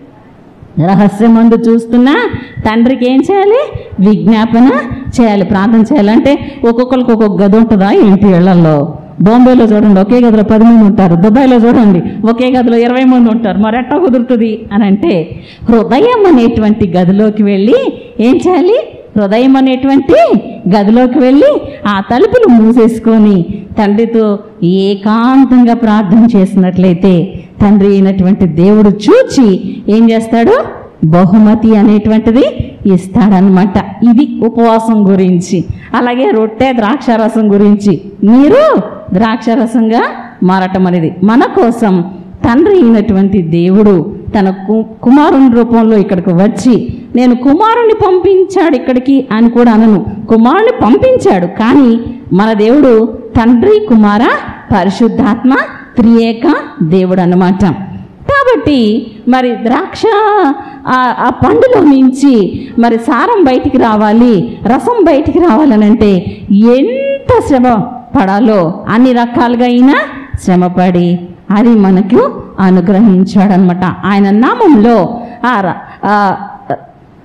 రహస్యమందు చూస్తున్నా తండ్రికి ఏం చేయాలి విజ్ఞాపన చేయాలి ప్రార్థన చేయాలంటే ఒక్కొక్కరికి ఒక్కొక్క గది ఉంటుందా ఇంటి ఇళ్లలో బాంబేలో చూడండి ఒకే గదిలో పది మంది ఉంటారు దుబాయ్లో చూడండి ఒకే గదిలో ఇరవై మంది ఉంటారు మరి ఎట్టా కుదురుతుంది అని అంటే హృదయం అనేటువంటి గదిలోకి వెళ్ళి ఏం చేయాలి హృదయం అనేటువంటి గదిలోకి వెళ్ళి ఆ తలుపులు మూసేసుకొని తండ్రితో ఏకాంతంగా ప్రార్థన చేసినట్లయితే తండ్రి అయినటువంటి దేవుడు చూచి ఏం చేస్తాడు బహుమతి అనేటువంటిది ఇస్తాడనమాట ఇది ఉపవాసం గురించి అలాగే రొట్టె ద్రాక్షారసం గురించి మీరు ద్రాక్షారసంగా మారటం అనేది మన కోసం తండ్రి అయినటువంటి దేవుడు తన కు- కుమారుని రూపంలో ఇక్కడికి వచ్చి నేను కుమారుని పంపించాడు ఇక్కడికి అని కూడా అనను కుమారుని పంపించాడు కానీ మన దేవుడు తండ్రి కుమార పరిశుద్ధాత్మ త్రియేక దేవుడు అన్నమాట కాబట్టి మరి ద్రాక్ష ఆ- ఆ పండులో నుంచి మరి సారం బయటికి రావాలి రసం బయటికి రావాలనంటే ఎంత శ్రమ పడాలో అన్ని రకాలుగా అయినా శ్రమపడి అది మనకు అనుగ్రహించాడనమాట ఆయన నామంలో ఆ ర- ఆ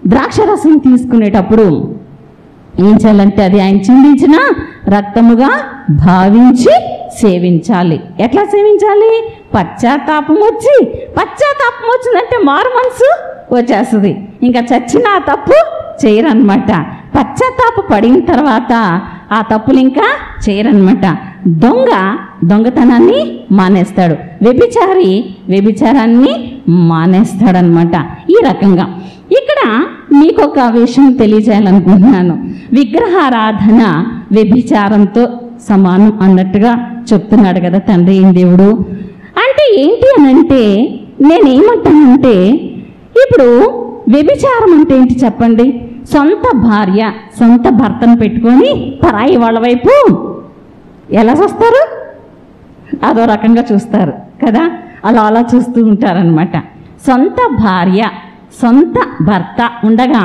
ద్రాక్షరసం తీసుకునేటప్పుడు ఏం చేయాలంటే అది ఆయన చిందించిన రక్తముగా భావించి సేవించాలి ఎట్లా సేవించాలి పశ్చాత్తాపం వచ్చి పశ్చాత్తాపం వచ్చిందంటే మారు మనసు వచ్చేస్తుంది ఇంకా చచ్చిన ఆ తప్పు చేయరనమాట పశ్చాత్తాప పడిన తర్వాత ఆ తప్పులు ఇంకా చేయరనమాట దొంగ దొంగతనాన్ని మానేస్తాడు వ్యభిచారి వ్యభిచారాన్ని మానేస్తాడనమాట ఈ రకంగా ఇక్కడ మీకు ఒక విషయం తెలియజేయాలనుకుంటున్నాను విగ్రహారాధన వ్యభిచారంతో సమానం అన్నట్టుగా చెప్తున్నాడు కదా తండ్రి ఏం దేవుడు అంటే ఏంటి అని అంటే నేనేమంటానంటే ఇప్పుడు వ్యభిచారం అంటే ఏంటి చెప్పండి సొంత భార్య సొంత భర్తను పెట్టుకొని పరాయి వాళ్ళ వైపు ఎలా చూస్తారు అదో రకంగా చూస్తారు కదా అలా అలా చూస్తూ ఉంటారనమాట సొంత భార్య సొంత భర్త ఉండగా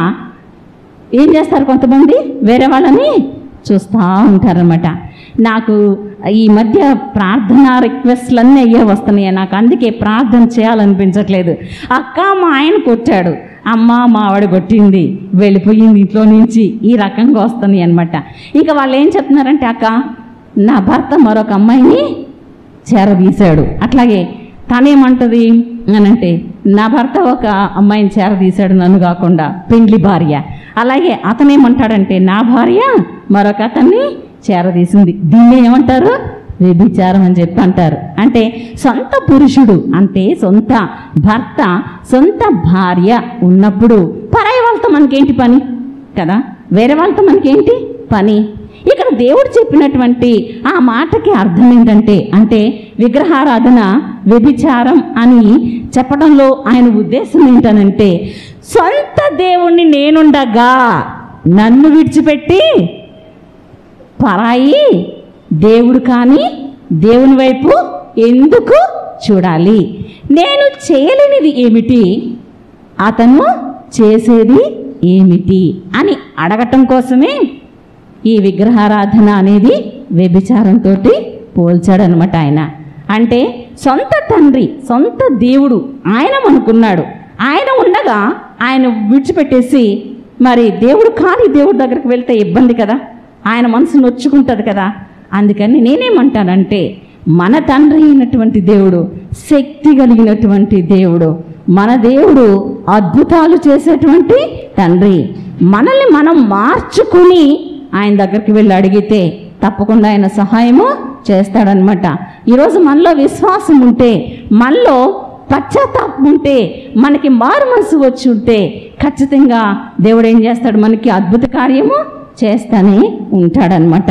ఏం చేస్తారు కొంతమంది వేరే వాళ్ళని చూస్తూ ఉంటారనమాట నాకు ఈ మధ్య ప్రార్థన రిక్వెస్ట్లన్నీ అయ్యే వస్తున్నాయి నాకు అందుకే ప్రార్థన చేయాలనిపించట్లేదు అక్క మా ఆయన కొట్టాడు అమ్మ మా ఆవిడ కొట్టింది వెళ్ళిపోయింది ఇంట్లో నుంచి ఈ రకంగా వస్తున్నాయి అనమాట ఇక వాళ్ళు ఏం చెప్తున్నారంటే అక్క నా భర్త మరొక అమ్మాయిని చేరదీశాడు అట్లాగే తనేమంటది అని అంటే నా భర్త ఒక అమ్మాయిని చేరదీశాడు నన్ను కాకుండా పెండ్లి భార్య అలాగే అతనేమంటాడంటే నా భార్య మరొక అతన్ని చేరదీసింది దీన్ని ఏమంటారు వ్యభిచారం అని చెప్పి అంటారు అంటే సొంత పురుషుడు అంటే సొంత భర్త సొంత భార్య ఉన్నప్పుడు పరాయి వాళ్ళతో మనకేంటి పని కదా వేరే వాళ్ళతో మనకేంటి పని ఇక్కడ దేవుడు చెప్పినటువంటి ఆ మాటకి అర్థం ఏంటంటే అంటే విగ్రహారాధన వ్యభిచారం అని చెప్పడంలో ఆయన ఉద్దేశం ఏంటనంటే సొంత దేవుణ్ణి నేనుండగా నన్ను విడిచిపెట్టి పరాయి దేవుడు కానీ దేవుని వైపు ఎందుకు చూడాలి నేను చేయలేనిది ఏమిటి అతను చేసేది ఏమిటి అని అడగటం కోసమే ఈ విగ్రహారాధన అనేది వ్యభిచారంతో పోల్చాడనమాట ఆయన అంటే సొంత తండ్రి సొంత దేవుడు ఆయన అనుకున్నాడు ఆయన ఉండగా ఆయన విడిచిపెట్టేసి మరి దేవుడు కాని దేవుడి దగ్గరికి వెళ్తే ఇబ్బంది కదా ఆయన మనసు నొచ్చుకుంటుంది కదా అందుకని నేనేమంటానంటే మన తండ్రి అయినటువంటి దేవుడు శక్తి కలిగినటువంటి దేవుడు మన దేవుడు అద్భుతాలు చేసేటువంటి తండ్రి మనల్ని మనం మార్చుకుని ఆయన దగ్గరికి వెళ్ళి అడిగితే తప్పకుండా ఆయన సహాయము చేస్తాడనమాట ఈరోజు మనలో విశ్వాసం ఉంటే మనలో పశ్చాత్తాపం ఉంటే మనకి మారు మనసు వచ్చి ఉంటే ఖచ్చితంగా దేవుడు ఏం చేస్తాడు మనకి అద్భుత కార్యము చేస్తానే ఉంటాడనమాట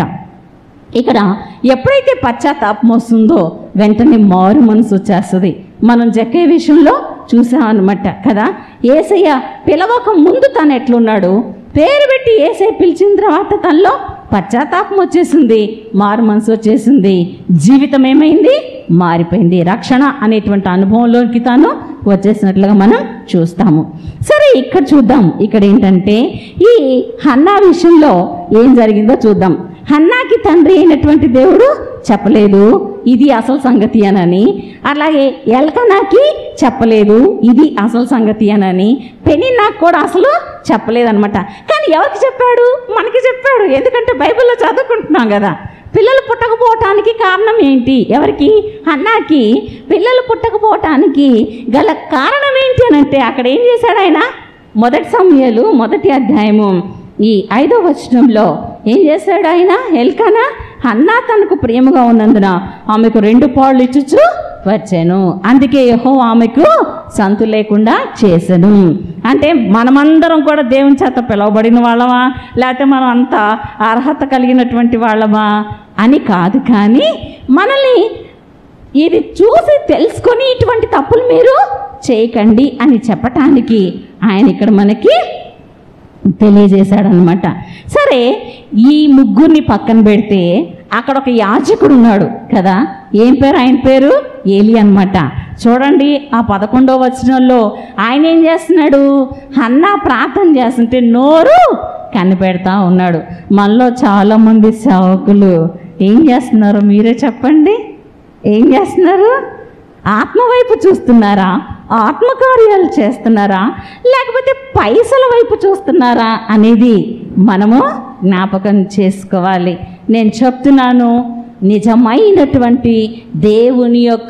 ఇక్కడ ఎప్పుడైతే పశ్చాత్తాపం వస్తుందో వెంటనే మారు మనసు వచ్చేస్తుంది మనం జక్కే విషయంలో చూసామన్నమాట కదా ఏసయ్య పిలవక ముందు తను ఎట్లున్నాడు పేరు పెట్టి ఏసై పిలిచిన తర్వాత తనలో పశ్చాత్తాపం వచ్చేసింది మారు మనసు వచ్చేసింది జీవితం ఏమైంది మారిపోయింది రక్షణ అనేటువంటి అనుభవంలోకి తాను వచ్చేసినట్లుగా మనం చూస్తాము సరే ఇక్కడ చూద్దాం ఇక్కడ ఏంటంటే ఈ హన్నా విషయంలో ఏం జరిగిందో చూద్దాం హన్నాకి తండ్రి అయినటువంటి దేవుడు చెప్పలేదు ఇది అసలు సంగతి అనని అలాగే ఎల్కనాకి చెప్పలేదు ఇది అసలు సంగతి అనని పెని నాకు కూడా అసలు చెప్పలేదన్నమాట కానీ ఎవరికి చెప్పాడు మనకి చెప్పాడు ఎందుకంటే బైబిల్లో చదువుకుంటున్నాం కదా పిల్లలు పుట్టకపోవటానికి కారణం ఏంటి ఎవరికి అన్నాకి పిల్లలు పుట్టకపోవటానికి గల కారణం ఏంటి అని అంటే అక్కడ ఏం చేశాడు ఆయన మొదటి సమయాలు మొదటి అధ్యాయము ఈ ఐదో వచనంలో ఏం చేశాడు ఆయన ఎల్కనా అన్నా తనకు ప్రేమగా ఉన్నందున ఆమెకు రెండు పాళ్ళు ఇచ్చుచు వచ్చాను అందుకే యహో ఆమెకు సంతు లేకుండా చేశాను అంటే మనమందరం కూడా దేవుని చేత పిలువబడిన వాళ్ళమా లేకపోతే మనం అంత అర్హత కలిగినటువంటి వాళ్ళమా అని కాదు కానీ మనల్ని ఇది చూసి తెలుసుకొని ఇటువంటి తప్పులు మీరు చేయకండి అని చెప్పటానికి ఆయన ఇక్కడ మనకి తెలియజేశాడనమాట సరే ఈ ముగ్గురిని పక్కన పెడితే అక్కడ ఒక యాజకుడు ఉన్నాడు కదా ఏం పేరు ఆయన పేరు ఏలి అన్నమాట చూడండి ఆ పదకొండో వచనంలో ఆయన ఏం చేస్తున్నాడు అన్న ప్రార్థన చేస్తుంటే నోరు కనిపెడతా ఉన్నాడు మనలో చాలామంది సేవకులు ఏం చేస్తున్నారు మీరే చెప్పండి ఏం చేస్తున్నారు ఆత్మ వైపు చూస్తున్నారా ఆత్మకార్యాలు చేస్తున్నారా లేకపోతే పైసల వైపు చూస్తున్నారా అనేది మనము జ్ఞాపకం చేసుకోవాలి నేను చెప్తున్నాను నిజమైనటువంటి దేవుని యొక్క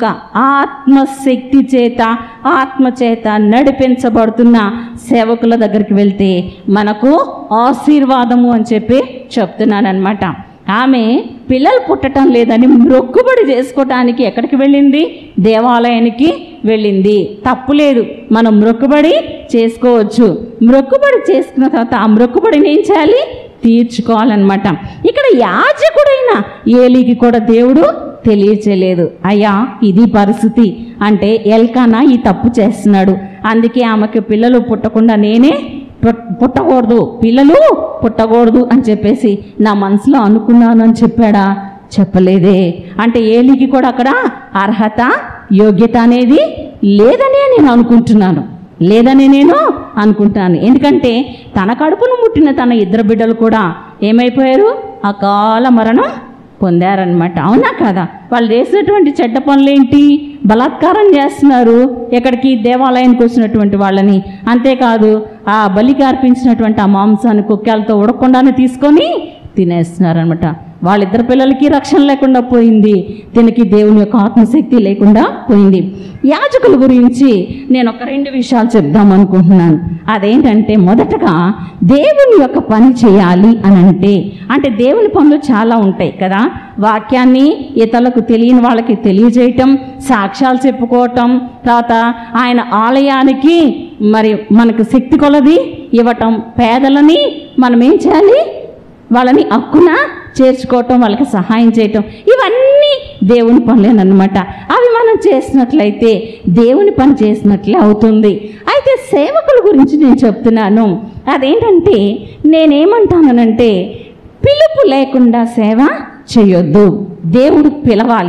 ఆత్మశక్తి చేత ఆత్మ చేత నడిపించబడుతున్న సేవకుల దగ్గరికి వెళ్తే మనకు ఆశీర్వాదము అని చెప్పి చెప్తున్నానమాట ఆమె పిల్లలు పుట్టడం లేదని మొక్కుబడి చేసుకోవటానికి ఎక్కడికి వెళ్ళింది దేవాలయానికి వెళ్ళింది తప్పు లేదు మనం మొక్కుబడి చేసుకోవచ్చు మొక్కుబడి చేసుకున్న తర్వాత ఆ మొక్కుబడిని ఏం చేయాలి తీర్చుకోవాలన్నమాట ఇక్కడ యాజకుడైన ఏలికి కూడా దేవుడు తెలియచేయలేదు అయ్యా ఇది పరిస్థితి అంటే ఎల్కానా ఈ తప్పు చేస్తున్నాడు అందుకే ఆమెకి పిల్లలు పుట్టకుండా నేనే పుట్- పుట్టకూడదు పిల్లలు పుట్టకూడదు అని చెప్పేసి నా మనసులో అనుకున్నాను అని చెప్పాడా చెప్పలేదే అంటే ఏలికి కూడా అక్కడ అర్హత యోగ్యత అనేది లేదనే నేను అనుకుంటున్నాను లేదని నేను అనుకుంటాను ఎందుకంటే తన కడుపును ముట్టిన తన ఇద్దరు బిడ్డలు కూడా ఏమైపోయారు అకాల మరణం పొందారనమాట అవునా కదా వాళ్ళు చేసినటువంటి చెడ్డ పనులేంటి బలాత్కారం చేస్తున్నారు ఎక్కడికి దేవాలయానికి వచ్చినటువంటి వాళ్ళని అంతేకాదు ఆ బలికి అర్పించినటువంటి ఆ మాంసాన్ని కుక్కాలతో ఉడకుండానే తీసుకొని తినేస్తున్నారనమాట వాళ్ళిద్దరు పిల్లలకి రక్షణ లేకుండా పోయింది దీనికి దేవుని యొక్క ఆత్మశక్తి లేకుండా పోయింది యాజకుల గురించి నేను ఒక రెండు విషయాలు చెప్దాం అనుకుంటున్నాను అదేంటంటే మొదటగా దేవుని యొక్క పని చేయాలి అని అంటే అంటే దేవుని పనులు చాలా ఉంటాయి కదా వాక్యాన్ని ఇతరులకు తెలియని వాళ్ళకి తెలియజేయటం సాక్ష్యాలు చెప్పుకోవటం తర్వాత ఆయన ఆలయానికి మరి మనకు శక్తి కొలది ఇవ్వటం పేదలని మనం ఏం చేయాలి వాళ్ళని హక్కున చేర్చుకోవటం వాళ్ళకి సహాయం చేయటం ఇవన్నీ దేవుని పనులేనమాట అవి మనం చేసినట్లయితే దేవుని పని చేసినట్లే అవుతుంది అయితే సేవకుల గురించి నేను చెప్తున్నాను అదేంటంటే నేనేమంటానంటే పిలుపు లేకుండా సేవ చేయొద్దు దేవుడు పిలవాలి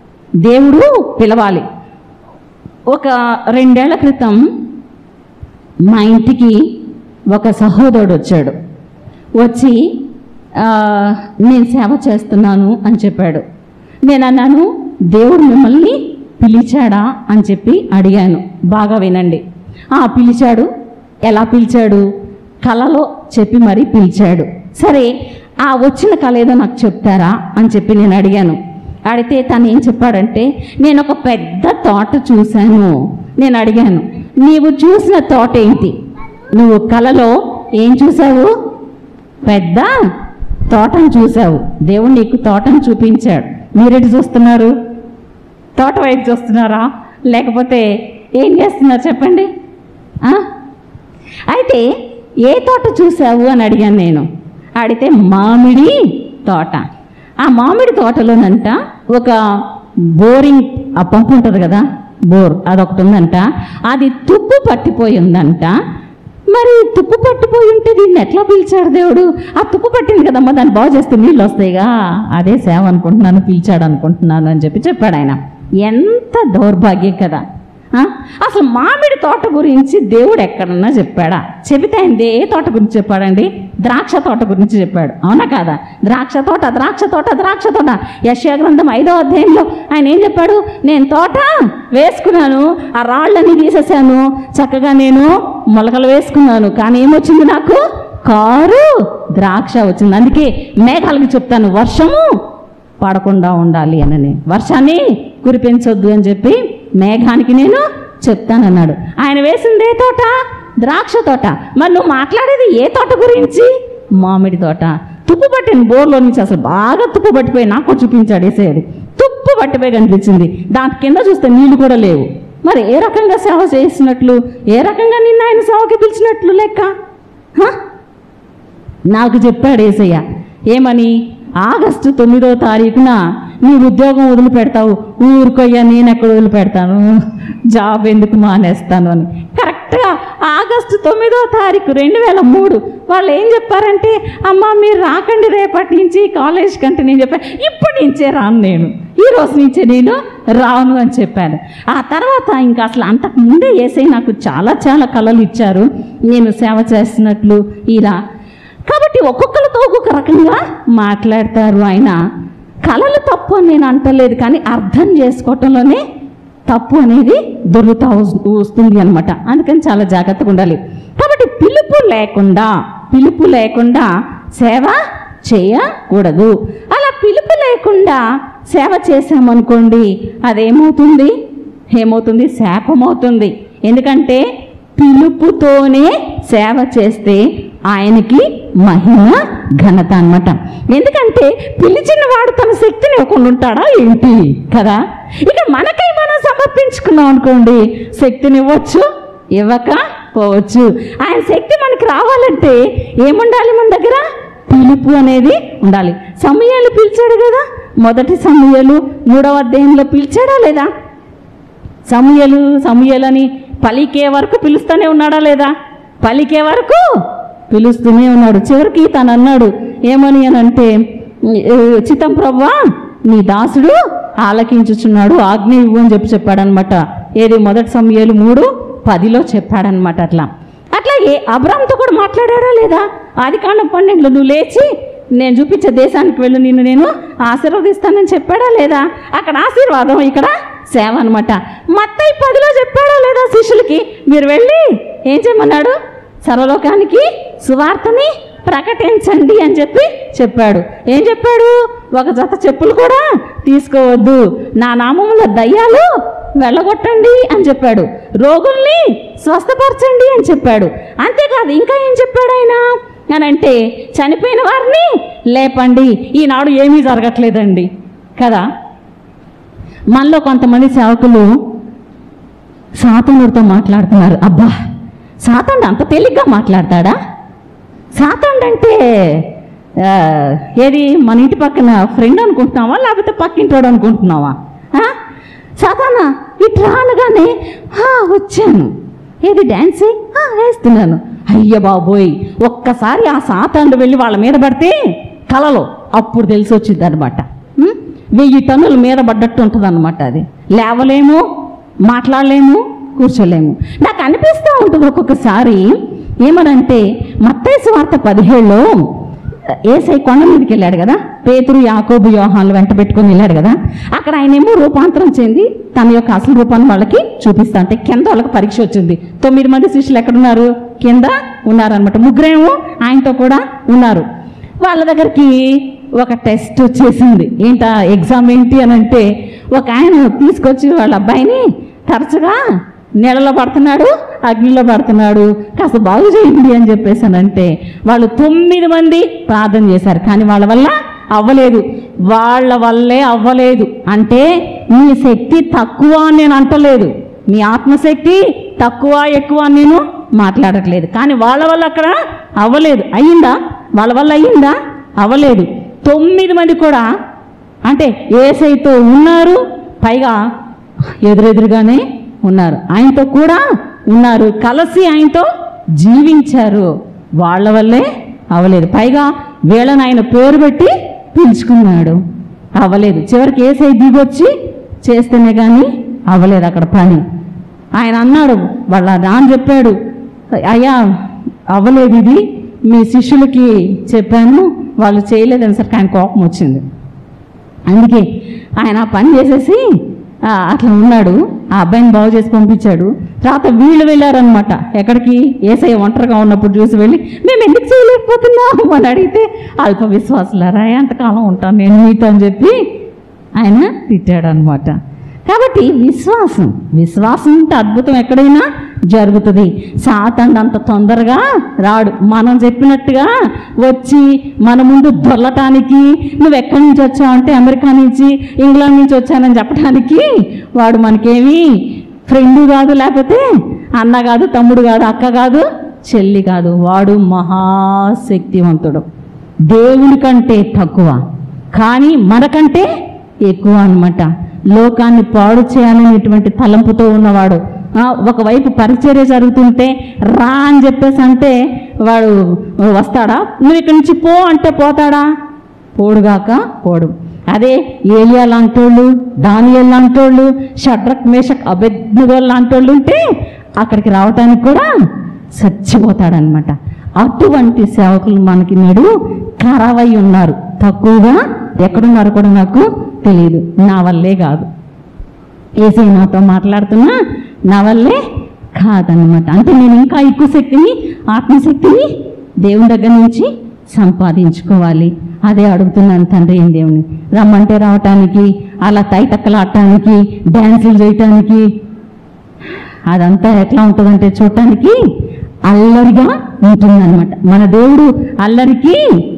దేవుడు పిలవాలి ఒక రెండేళ్ల క్రితం మా ఇంటికి ఒక సహోదరుడు వచ్చాడు వచ్చి "ఆ, నేను సేవ చేస్తున్నాను అని చెప్పాడు నేను అన్నాను దేవుడు మిమ్మల్ని పిలిచాడా అని చెప్పి అడిగాను బాగా వినండి ఆ పిలిచాడు ఎలా పిలిచాడు కలలో చెప్పి మరీ పిలిచాడు సరే ఆ వచ్చిన కళ ఏదో నాకు చెప్తారా అని చెప్పి నేను అడిగాను అడిగితే తను ఏం చెప్పాడంటే నేను ఒక పెద్ద తోట చూశాను నేను అడిగాను నీవు చూసిన తోట ఏంటి నువ్వు కలలో ఏం చూసావు పెద్ద తోటను చూసావు దేవుడు నీకు తోటను చూపించాడు మీరెటు చూస్తున్నారు తోట వైపు చూస్తున్నారా లేకపోతే ఏం చేస్తున్నారు చెప్పండి ఆ? అయితే ఏ తోట చూసావు అని అడిగాను నేను అడిగితే మామిడి తోట ఆ మామిడి తోటలోనంట ఒక బోరింగ్ ఆ పంపు ఉంటుంది కదా బోర్ అదొకటి ఉందంట అది తుప్పు పట్టిపోయి ఉందంట మరి తుప్పు పట్టిపోయి ఉంటే దీన్ని ఎట్లా పిలిచాడు దేవుడు ఆ తుప్పు పట్టింది కదమ్మా దాన్ని బాగు చేస్తే నీళ్ళు వస్తాయిగా అదే సేవ అనుకుంటున్నాను పిలిచాడు అనుకుంటున్నాను అని చెప్పి చెప్పాడు ఆయన ఎంత దౌర్భాగ్యం కదా ఆ? అసలు మామిడి తోట గురించి దేవుడు ఎక్కడన్నా చెప్పాడా చెబితే ఆయన ఏ తోట గురించి చెప్పాడండి ద్రాక్ష తోట గురించి చెప్పాడు అవునా కాదా ద్రాక్ష తోట ద్రాక్ష తోట ద్రాక్ష తోట యశ్యా గ్రంథం ఐదో అధ్యాయంలో ఆయన ఏం చెప్పాడు నేను తోట వేసుకున్నాను ఆ రాళ్ళని తీసేసాను చక్కగా నేను మొలకలు వేసుకున్నాను కానీ ఏమొచ్చింది నాకు కారు ద్రాక్ష వచ్చింది అందుకే మేఘాలకి చెప్తాను వర్షము పడకుండా ఉండాలి అనని వర్షాన్ని కురిపించొద్దు అని చెప్పి మేఘానికి నేను చెప్తానన్నాడు ఆయన వేసింది ఏ తోట ద్రాక్ష తోట మరి నువ్వు మాట్లాడేది ఏ తోట గురించి మామిడి తోట తుప్పు పట్టిన బోర్లో నుంచి అసలు బాగా తుప్పు పట్టిపోయి నాకు చూపించాడు వేసేది తుప్పు పట్టిపోయి కనిపించింది దాని కింద చూస్తే నీళ్లు కూడా లేవు మరి ఏ రకంగా సేవ చేసినట్లు ఏ రకంగా నిన్న ఆయన సేవకి పిలిచినట్లు లెక్క హ? నాకు చెప్పాడు ఏసయ్య ఏమని ఆగస్టు తొమ్మిదో తారీఖున నీ ఉద్యోగం వదిలిపెడతావు ఊరుకోయ్యా నేను ఎక్కడ వదిలిపెడతాను జాబ్ ఎందుకు మానేస్తాను అని కరెక్ట్గా ఆగస్టు తొమ్మిదో తారీఖు రెండు వేల మూడు వాళ్ళు ఏం చెప్పారంటే అమ్మ మీరు రాకండి రేపటి నుంచి కాలేజ్ కంటే నేను చెప్పాను ఇప్పటి నుంచే రాను నేను ఈ రోజు నుంచే నేను రాను అని చెప్పాను ఆ తర్వాత ఇంకా అసలు అంతకు ముందే ఏసై నాకు చాలా చాలా కళలు ఇచ్చారు నేను సేవ చేస్తున్నట్లు ఇలా కాబట్టి ఒక్కొక్కరితో ఒక్కొక్క రకంగా మాట్లాడతారు ఆయన కళలు తప్పు అని నేను అంటలేదు కానీ అర్థం చేసుకోవటంలోనే తప్పు అనేది దొరుకుతా వస్- వస్తుంది అనమాట అందుకని చాలా జాగ్రత్తగా ఉండాలి కాబట్టి పిలుపు లేకుండా పిలుపు లేకుండా సేవ చేయకూడదు అలా పిలుపు లేకుండా సేవ చేశామనుకోండి అదేమవుతుంది ఏమవుతుంది శాపమవుతుంది ఎందుకంటే పిలుపుతోనే సేవ చేస్తే ఆయనకి మహిమ ఘనత అన్నమాట ఎందుకంటే పిలిచిన వాడు తన శక్తిని ఇవ్వకుండా ఉంటాడా ఏంటి కదా ఇక మనకై మనం సమర్పించుకున్నాం అనుకోండి శక్తిని ఇవ్వచ్చు ఇవ్వక పోవచ్చు ఆయన శక్తి మనకి రావాలంటే ఏముండాలి మన దగ్గర పిలుపు అనేది ఉండాలి సమయాలు పిలిచాడు కదా మొదటి సమయాలు మూడవ అధ్యాయంలో పిలిచాడా లేదా సమయలు సమయలని పలికే వరకు పిలుస్తూనే ఉన్నాడా లేదా పలికే వరకు పిలుస్తూనే ఉన్నాడు చివరికి తను అన్నాడు ఏమని అని అంటే "ఏ, చిత్తం ప్రవ్వా నీ దాసుడు ఆలకించుచున్నాడు ఆజ్ఞ ఇవ్వు అని చెప్పి చెప్పాడనమాట ఏది మొదటి సమయాలు మూడు పదిలో చెప్పాడనమాట అట్లా అట్లాగే అబ్రామ్తో కూడా మాట్లాడాడా లేదా ఆది కాండం పన్నెండులో నువ్వు లేచి నేను చూపించే దేశానికి వెళ్ళు నిన్ను నేను ఆశీర్వదిస్తానని చెప్పాడా లేదా అక్కడ ఆశీర్వాదం ఇక్కడ సేవ అనమాట మత్తయి పదిలో చెప్పాడా లేదా శిష్యులకి మీరు వెళ్ళి ఏం చేయమన్నాడు సర్వలోకానికి సువార్తని ప్రకటించండి అని చెప్పి చెప్పాడు ఏం చెప్పాడు ఒక జత చెప్పులు కూడా తీసుకోవద్దు నా నామంలో దయ్యాలు వెళ్ళగొట్టండి అని చెప్పాడు రోగుల్ని స్వస్థపరచండి అని చెప్పాడు అంతేకాదు ఇంకా ఏం చెప్పాడు ఆయన అని అంటే చనిపోయిన వారిని లేపండి ఈనాడు ఏమీ జరగట్లేదండి కదా మనలో కొంతమంది సేవకులు సాతానుడితో మాట్లాడుతున్నారు అబ్బా సాతానుడు అంత తేలిగ్గా మాట్లాడతాడా సాతానుడు అంటే ఆ, ఏది మన ఇంటి పక్కన ఫ్రెండ్ అనుకుంటున్నావా లేకపోతే పక్కింటోడు అనుకుంటున్నావా ఆ? సాతానా ఇటు రానగానే "ఆ, వచ్చాను ఏది డ్యాన్స్ "ఆ, వేస్తున్నాను అయ్య బాబోయ్ ఒక్కసారి ఆ సాతానుడు వెళ్ళి వాళ్ళ మీద పడితే కలలో అప్పుడు తెలిసి వచ్చింది అనమాట వెయ్యి టన్నుల మీద పడ్డట్టు ఉంటుంది అనమాట అది లేవలేము మాట్లాడలేము కూర్చోలేము నాకు అనిపిస్తూ ఉంటుంది ఒక్కొక్కసారి ఏమనంటే మత్తైసు వార్త పదిహేడులో ఏసై కొండ మీదకి వెళ్ళాడు కదా పేతురు యాకోబు యోహాన్లు వెంట పెట్టుకొని వెళ్ళాడు కదా అక్కడ ఆయన ఏమో రూపాంతరం చెంది తన యొక్క అసలు రూపాన్ని వాళ్ళకి చూపిస్తా అంటే కింద వాళ్ళకి పరీక్ష వచ్చింది తొమ్మిది మంది శిష్యులు ఎక్కడున్నారు కింద ఉన్నారనమాట ముగ్గురేమో ఆయనతో కూడా ఉన్నారు వాళ్ళ దగ్గరికి ఒక టెస్ట్ వచ్చేసింది ఏంట ఎగ్జామ్ ఏంటి అని అంటే ఒక ఆయన తీసుకొచ్చి వాళ్ళ అబ్బాయిని తరచుగా నీళ్ళలో పడుతున్నాడు అగ్నిలో పడుతున్నాడు కాస్త బాగు చేయండి అని చెప్పేసానంటే వాళ్ళు తొమ్మిది మంది ప్రార్థన చేశారు కానీ వాళ్ళ వల్ల అవ్వలేదు వాళ్ళ వల్లే అవ్వలేదు అంటే నీ శక్తి తక్కువ అని నేను అంటలేదు నీ ఆత్మశక్తి తక్కువ ఎక్కువ అని నేను మాట్లాడట్లేదు కానీ వాళ్ళ వల్ల అక్కడ అవ్వలేదు అయ్యిందా వాళ్ళ వల్ల అయ్యిందా అవ్వలేదు తొమ్మిది మంది కూడా అంటే ఏసైతో ఉన్నారు పైగా ఎదురెదురుగానే ఉన్నారు ఆయనతో కూడా ఉన్నారు కలిసి ఆయనతో జీవించారు వాళ్ళ వల్లే అవ్వలేదు పైగా వీళ్ళని ఆయన పేరు పెట్టి పిలుచుకున్నాడు అవ్వలేదు చివరికి ఏసై దిగొచ్చి చేస్తేనే కానీ అవ్వలేదు అక్కడ పని ఆయన అన్నాడు వాళ్ళ నాన్న చెప్పాడు అయ్యా అవ్వలేదు ఇది మీ శిష్యులకి చెప్పాను వాళ్ళు చేయలేదని సరికి ఆయన కోపం వచ్చింది అందుకే ఆయన ఆ పని చేసేసి ఆ, అట్లా ఉన్నాడు ఆ అబ్బాయిని బాగు చేసి పంపించాడు తర్వాత వీళ్ళు వెళ్ళారనమాట ఎక్కడికి ఏసఐ ఒంటరిగా ఉన్నప్పుడు చూసి వెళ్ళి మేము ఎందుకు చేయలేకపోతున్నాం అని అడిగితే అల్ప విశ్వాసులారా ఎంతకాలం ఉంటాను నేను మీతో అని చెప్పి ఆయన తిట్టాడు అనమాట కాబట్టి విశ్వాసం విశ్వాసం ఉంటే అద్భుతం ఎక్కడైనా జరుగుతుంది సాతండు అంత తొందరగా రాడు మనం చెప్పినట్టుగా వచ్చి మన ముందు దొల్లటానికి నువ్వు ఎక్కడి నుంచి వచ్చావు అంటే అమెరికా నుంచి ఇంగ్లాండ్ నుంచి వచ్చానని చెప్పడానికి వాడు మనకేమి ఫ్రెండ్ కాదు లేకపోతే అన్న కాదు తమ్ముడు కాదు అక్క కాదు చెల్లి కాదు వాడు మహాశక్తివంతుడు దేవుని కంటే తక్కువ కానీ మనకంటే ఎక్కువ అన్నమాట లోకాన్ని పాడు చేయాలనేటువంటి తలంపుతో ఉన్నవాడు ఆ, ఒకవైపు పరిచర్య జరుగుతుంటే రా అని చెప్పేసి అంటే వాడు వస్తాడా నువ్వు ఇక్కడి నుంచి పో అంటే పోతాడా పోడుగాక పోడు అదే ఏలియా లాంటోళ్ళు దానియల్ లాంటోళ్ళు షడ్రక్ మేషక్ అభెజ్ఞ లాంటోళ్ళు ఉంటే అక్కడికి రావటానికి కూడా చచ్చిపోతాడనమాట అటువంటి సేవకులు మనకి నేడు ఖరావై ఉన్నారు తక్కువగా ఎక్కడున్నారో కూడా నాకు తెలియదు నా వల్లే కాదు ఏసై నాతో మాట్లాడుతున్నా నా వల్లే కాదనమాట అంటే నేను ఇంకా ఎక్కువ శక్తిని ఆత్మశక్తిని దేవుని దగ్గర నుంచి సంపాదించుకోవాలి అదే అడుగుతున్నాను తండ్రి ఏం దేవుని రమ్మంటే రావటానికి అలా తైతక్కలాడటానికి డ్యాన్సులు చేయటానికి అదంతా ఎట్లా ఉంటుందంటే చూడటానికి అల్లరిగా ఉంటుందన్నమాట మన దేవుడు అల్లరికి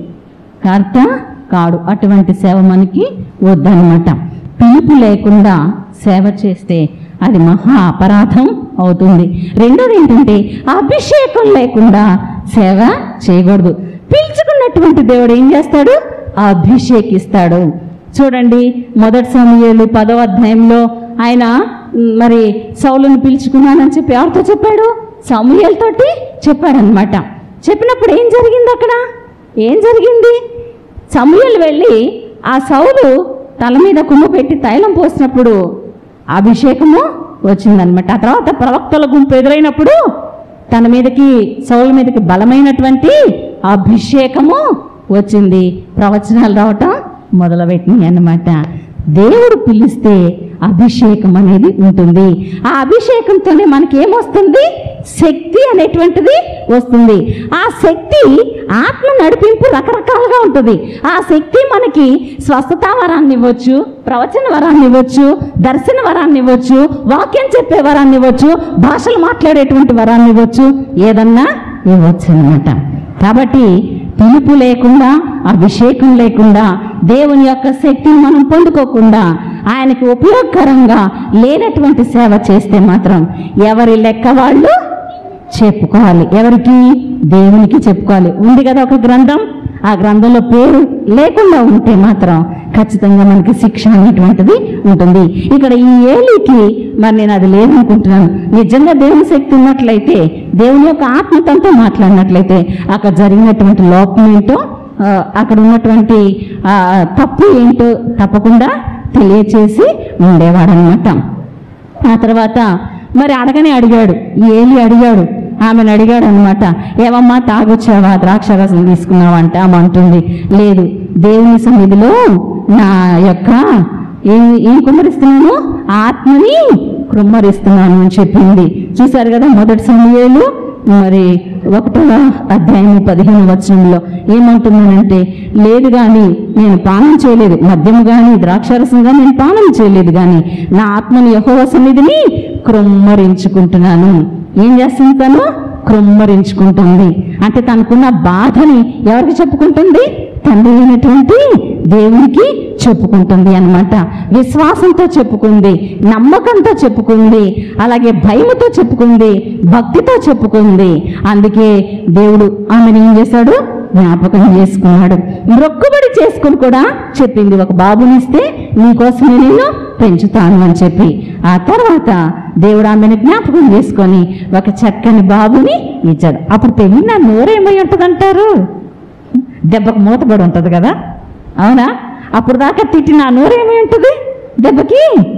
కర్త కాడు అటువంటి సేవ మనకి వద్దనమాట పిలుపు లేకుండా సేవ చేస్తే అది మహా అపరాధం అవుతుంది రెండోది ఏంటంటే అభిషేకం లేకుండా సేవ చేయకూడదు పిలుచుకున్నటువంటి దేవుడు ఏం చేస్తాడు అభిషేకిస్తాడు చూడండి మొదటి సమయాలు పదో అధ్యాయంలో ఆయన మ్, మరి సౌలును పిలుచుకున్నానని చెప్పి ఎవరితో చెప్పాడు సమూహల తోటి చెప్పాడనమాట చెప్పినప్పుడు ఏం జరిగింది అక్కడ ఏం జరిగింది సమూహలు వెళ్ళి ఆ సౌలు తల మీద కుమ్ము పెట్టి తైలం పోసినప్పుడు అభిషేకము వచ్చిందనమాట ఆ తర్వాత ప్రవక్తల గుంపు ఎదురైనప్పుడు తన మీదకి సౌల మీదకి బలమైనటువంటి అభిషేకము వచ్చింది ప్రవచనాలు రావటం మొదలుపెట్టినాయి అన్నమాట దేవుడు పిలిస్తే అభిషేకం అనేది ఉంటుంది ఆ అభిషేకంతోనే మనకి ఏమొస్తుంది శక్తి అనేటువంటిది వస్తుంది ఆ శక్తి ఆత్మ నడిపింపు రకరకాలుగా ఉంటుంది ఆ శక్తి మనకి స్వస్థత వరాన్ని ఇవ్వచ్చు ప్రవచన వరాన్ని ఇవ్వచ్చు దర్శన వరాన్ని ఇవ్వచ్చు వాక్యం చెప్పే వరాన్ని ఇవ్వచ్చు భాషలు మాట్లాడేటువంటి వరాన్ని ఇవ్వచ్చు ఏదన్నా ఇవ్వచ్చు అనమాట కాబట్టి పిలుపు లేకుండా అభిషేకం లేకుండా దేవుని యొక్క శక్తిని మనం పొందుకోకుండా ఆయనకి ఉపయోగకరంగా లేనటువంటి సేవ చేస్తే మాత్రం ఎవరి లెక్క వాళ్ళు చెప్పుకోవాలి ఎవరికి దేవునికి చెప్పుకోవాలి ఉంది కదా ఒక గ్రంథం ఆ గ్రంథంలో పేరు లేకుండా ఉంటే మాత్రం ఖచ్చితంగా మనకి శిక్ష అనేటువంటిది ఉంటుంది ఇక్కడ ఈ ఏలికి మరి నేను అది లేదనుకుంటున్నాను నిజంగా దేవుని శక్తి ఉన్నట్లయితే దేవుని యొక్క ఆత్మతంతో మాట్లాడినట్లయితే అక్కడ జరిగినటువంటి లోపం ఏంటో ఆ, అక్కడ ఉన్నటువంటి ఆ, తప్పు ఏంటో తప్పకుండా తెలియచేసి ఉండేవాడనమాట ఆ తర్వాత మరి అడగనే అడిగాడు ఏలి అడిగాడు ఆమెను అడిగాడు అనమాట ఏమమ్మా తాగొచ్చావా ద్రాక్ష రసం తీసుకున్నావా అంటే ఆమె అంటుంది లేదు దేవుని సన్నిధిలో నా యొక్క ఏం ఏం కుమ్మరిస్తున్నాను ఆత్మని కుమ్మరిస్తున్నాను అని చెప్పింది చూశారు కదా మొదటి సమయాలు మరి ఒకటవ అధ్యాయం పదిహేను వచనంలో ఏమంటున్నానంటే లేదు కానీ నేను పానం చేయలేదు మద్యము కానీ ద్రాక్షారసం కానీ నేను పానం చేయలేదు కానీ నా ఆత్మని యహోవ సన్నిధిని క్రొమ్మరించుకుంటున్నాను ఏం చేస్తుంది తను క్రొమ్మరించుకుంటుంది అంటే తనకున్న బాధని ఎవరికి చెప్పుకుంటుంది తండ్రి అయినటువంటి దేవునికి చెప్పుకుంటుంది అన్నమాట విశ్వాసంతో చెప్పుకుంది నమ్మకంతో చెప్పుకుంది అలాగే భయముతో చెప్పుకుంది భక్తితో చెప్పుకుంది అందుకే దేవుడు ఆమెను ఏం చేశాడు జ్ఞాపకం చేసుకున్నాడు మొక్కుబడి చేసుకుని కూడా చెప్పింది ఒక బాబునిస్తే నీకోసమే నేను పెంచుతాను అని చెప్పి ఆ తర్వాత దేవుడు ఆమెను జ్ఞాపకం చేసుకొని ఒక చక్కని బాబుని ఇచ్చాడు అప్పుడు పెళ్ళి నా నోరేమై ఉంటుందంటారు దెబ్బకు మూతపడి ఉంటుంది కదా అవునా అప్పుడు దాకా తిట్టిన ఆ నోరేమై ఉంటుంది దెబ్బకి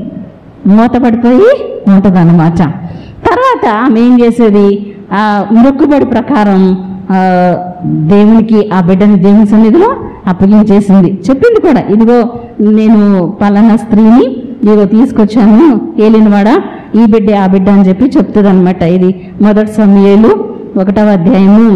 మూతపడిపోయి ఉంటుంది అన్నమాట తర్వాత ఆమె ఏం చేసేది ఆ మొక్కుబడి ప్రకారం ఆ, దేవునికి ఆ బిడ్డని దేవుని సన్నిధిలో అప్పగించేసింది చెప్పింది కూడా ఇదిగో నేను పలానా స్త్రీని ఇదిగో తీసుకొచ్చాను ఏలినవాడ ఈ బిడ్డ ఆ బిడ్డ అని చెప్పి చెప్తుంది అనమాట ఇది మొదటి సమయాలు ఒకటవ అధ్యాయము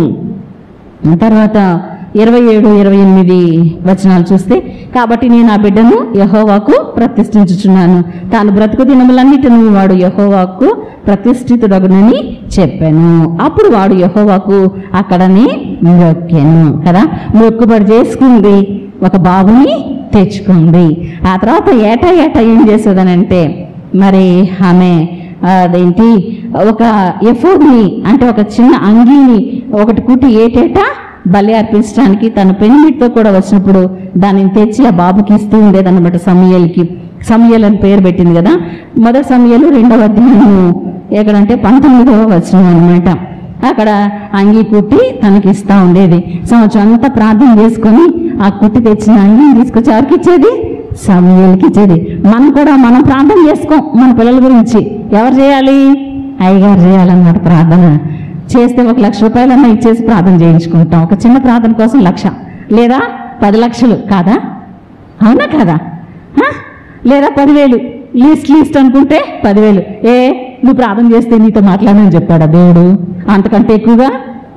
ఆ తర్వాత ఇరవై ఏడు ఇరవై ఎనిమిది వచనాలు చూస్తే కాబట్టి నేను ఆ బిడ్డను యహోవాకు ప్రతిష్ఠించుచున్నాను తాను బ్రతుకు దినములన్నిటిని వాడు యహోవాకు ప్రతిష్ఠితుడగునని చెప్పాను అప్పుడు వాడు యహోవాకు అక్కడనే మొక్కాను కదా మొక్కుబడి చేసుకుంది ఒక బాబుని తెచ్చుకుంది ఆ తర్వాత ఏటా ఏటా ఏం చేసేదనంటే మరి ఆమె అదేంటి ఒక ఎఫోడ్ని అంటే ఒక చిన్న అంగీని ఒకటి కుట్టి ఏటేటా బలి అర్పించడానికి తన పెనిమిటితో కూడా వచ్చినప్పుడు దానిని తెచ్చి ఆ బాబుకి ఇస్తూ ఉండేదన్నమాట సమయలకి సమయల్ అని పేరు పెట్టింది కదా మొదటి సమయలు రెండవ అధ్యాయం ఎక్కడంటే పంతొమ్మిదవ వచనం అనమాట అక్కడ అంగీ కుట్టి తనకి ఇస్తా ఉండేది సంవత్సరం అంతా ప్రార్థన చేసుకొని ఆ కుట్టి తెచ్చిన అంగీని తీసుకొచ్చి ఎవరికి ఇచ్చేది సమయాలకి ఇచ్చేది మనం కూడా మనం ప్రార్థన చేసుకోం మన పిల్లల గురించి ఎవరు చేయాలి అయ్యగారు చేయాలన్నమాట ప్రార్థన చేస్తే ఒక లక్ష రూపాయలన్నా ఇచ్చేసి ప్రార్థన చేయించుకుంటాం ఒక చిన్న ప్రార్థన కోసం లక్ష లేదా పది లక్షలు కాదా అవునా కాదా ఆ? లేదా పదివేలు లీస్ట్ లీస్ట్ అనుకుంటే పదివేలు ఏ నువ్వు ప్రార్థన చేస్తే నీతో మాట్లాడని చెప్పాడా దేవుడు అంతకంటే ఎక్కువగా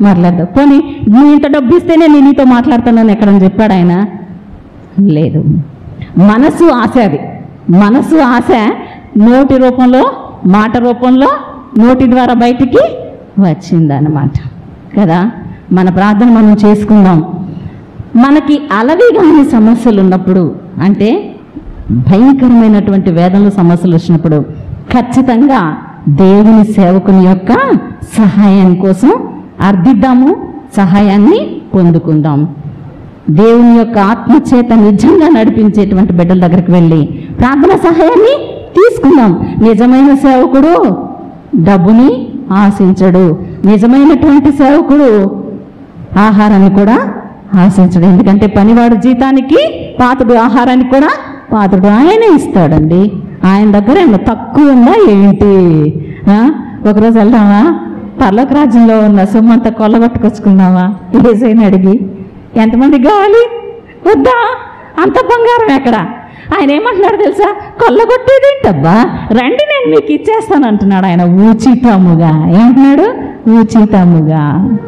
మాట్లాడదాం పోనీ నువ్వు ఇంత డబ్బు ఇస్తేనే నేను నీతో మాట్లాడతానని ఎక్కడని చెప్పాడు ఆయన లేదు మనసు ఆశ అది మనసు ఆశ నోటి రూపంలో మాట రూపంలో నోటి ద్వారా బయటికి వచ్చిందన్నమాట కదా మన ప్రార్థన మనం చేసుకుందాం మనకి అలవిగాని సమస్యలు ఉన్నప్పుడు అంటే భయంకరమైనటువంటి వేదనలు సమస్యలు వచ్చినప్పుడు ఖచ్చితంగా దేవుని సేవకుని యొక్క సహాయం కోసం అర్థిద్దాము సహాయాన్ని పొందుకుందాం దేవుని యొక్క ఆత్మచేత నిజంగా నడిపించేటువంటి బిడ్డల దగ్గరికి వెళ్ళి ప్రార్థన సహాయాన్ని తీసుకుందాం నిజమైన సేవకుడు డబ్బుని ఆశించడు నిజమైనటువంటి సేవకుడు ఆహారాన్ని కూడా ఆశించడు ఎందుకంటే పనివాడు జీతానికి పాతుడు ఆహారానికి కూడా పాతుడు ఆయనే ఇస్తాడండి ఆయన దగ్గర ఏమన్నా తక్కువ ఉందా ఏంటి ఆ? ఒకరోజు వెళ్దామా పర్లోక రాజ్యంలో ఉన్న సొమ్మంతా కొల్లగొట్టుకొచ్చుకుందామా ఏసైనా అడిగి ఎంతమందికి కావాలి వద్దా అంత బంగారం ఎక్కడ ఆయన ఏమంటున్నాడు తెలుసా కొల్లగొట్టేదేంటబ్బా రండి నేను మీకు ఇచ్చేస్తాను అంటున్నాడు ఆయన ఊచితముగా ఏమంటున్నాడు ఊచితముగా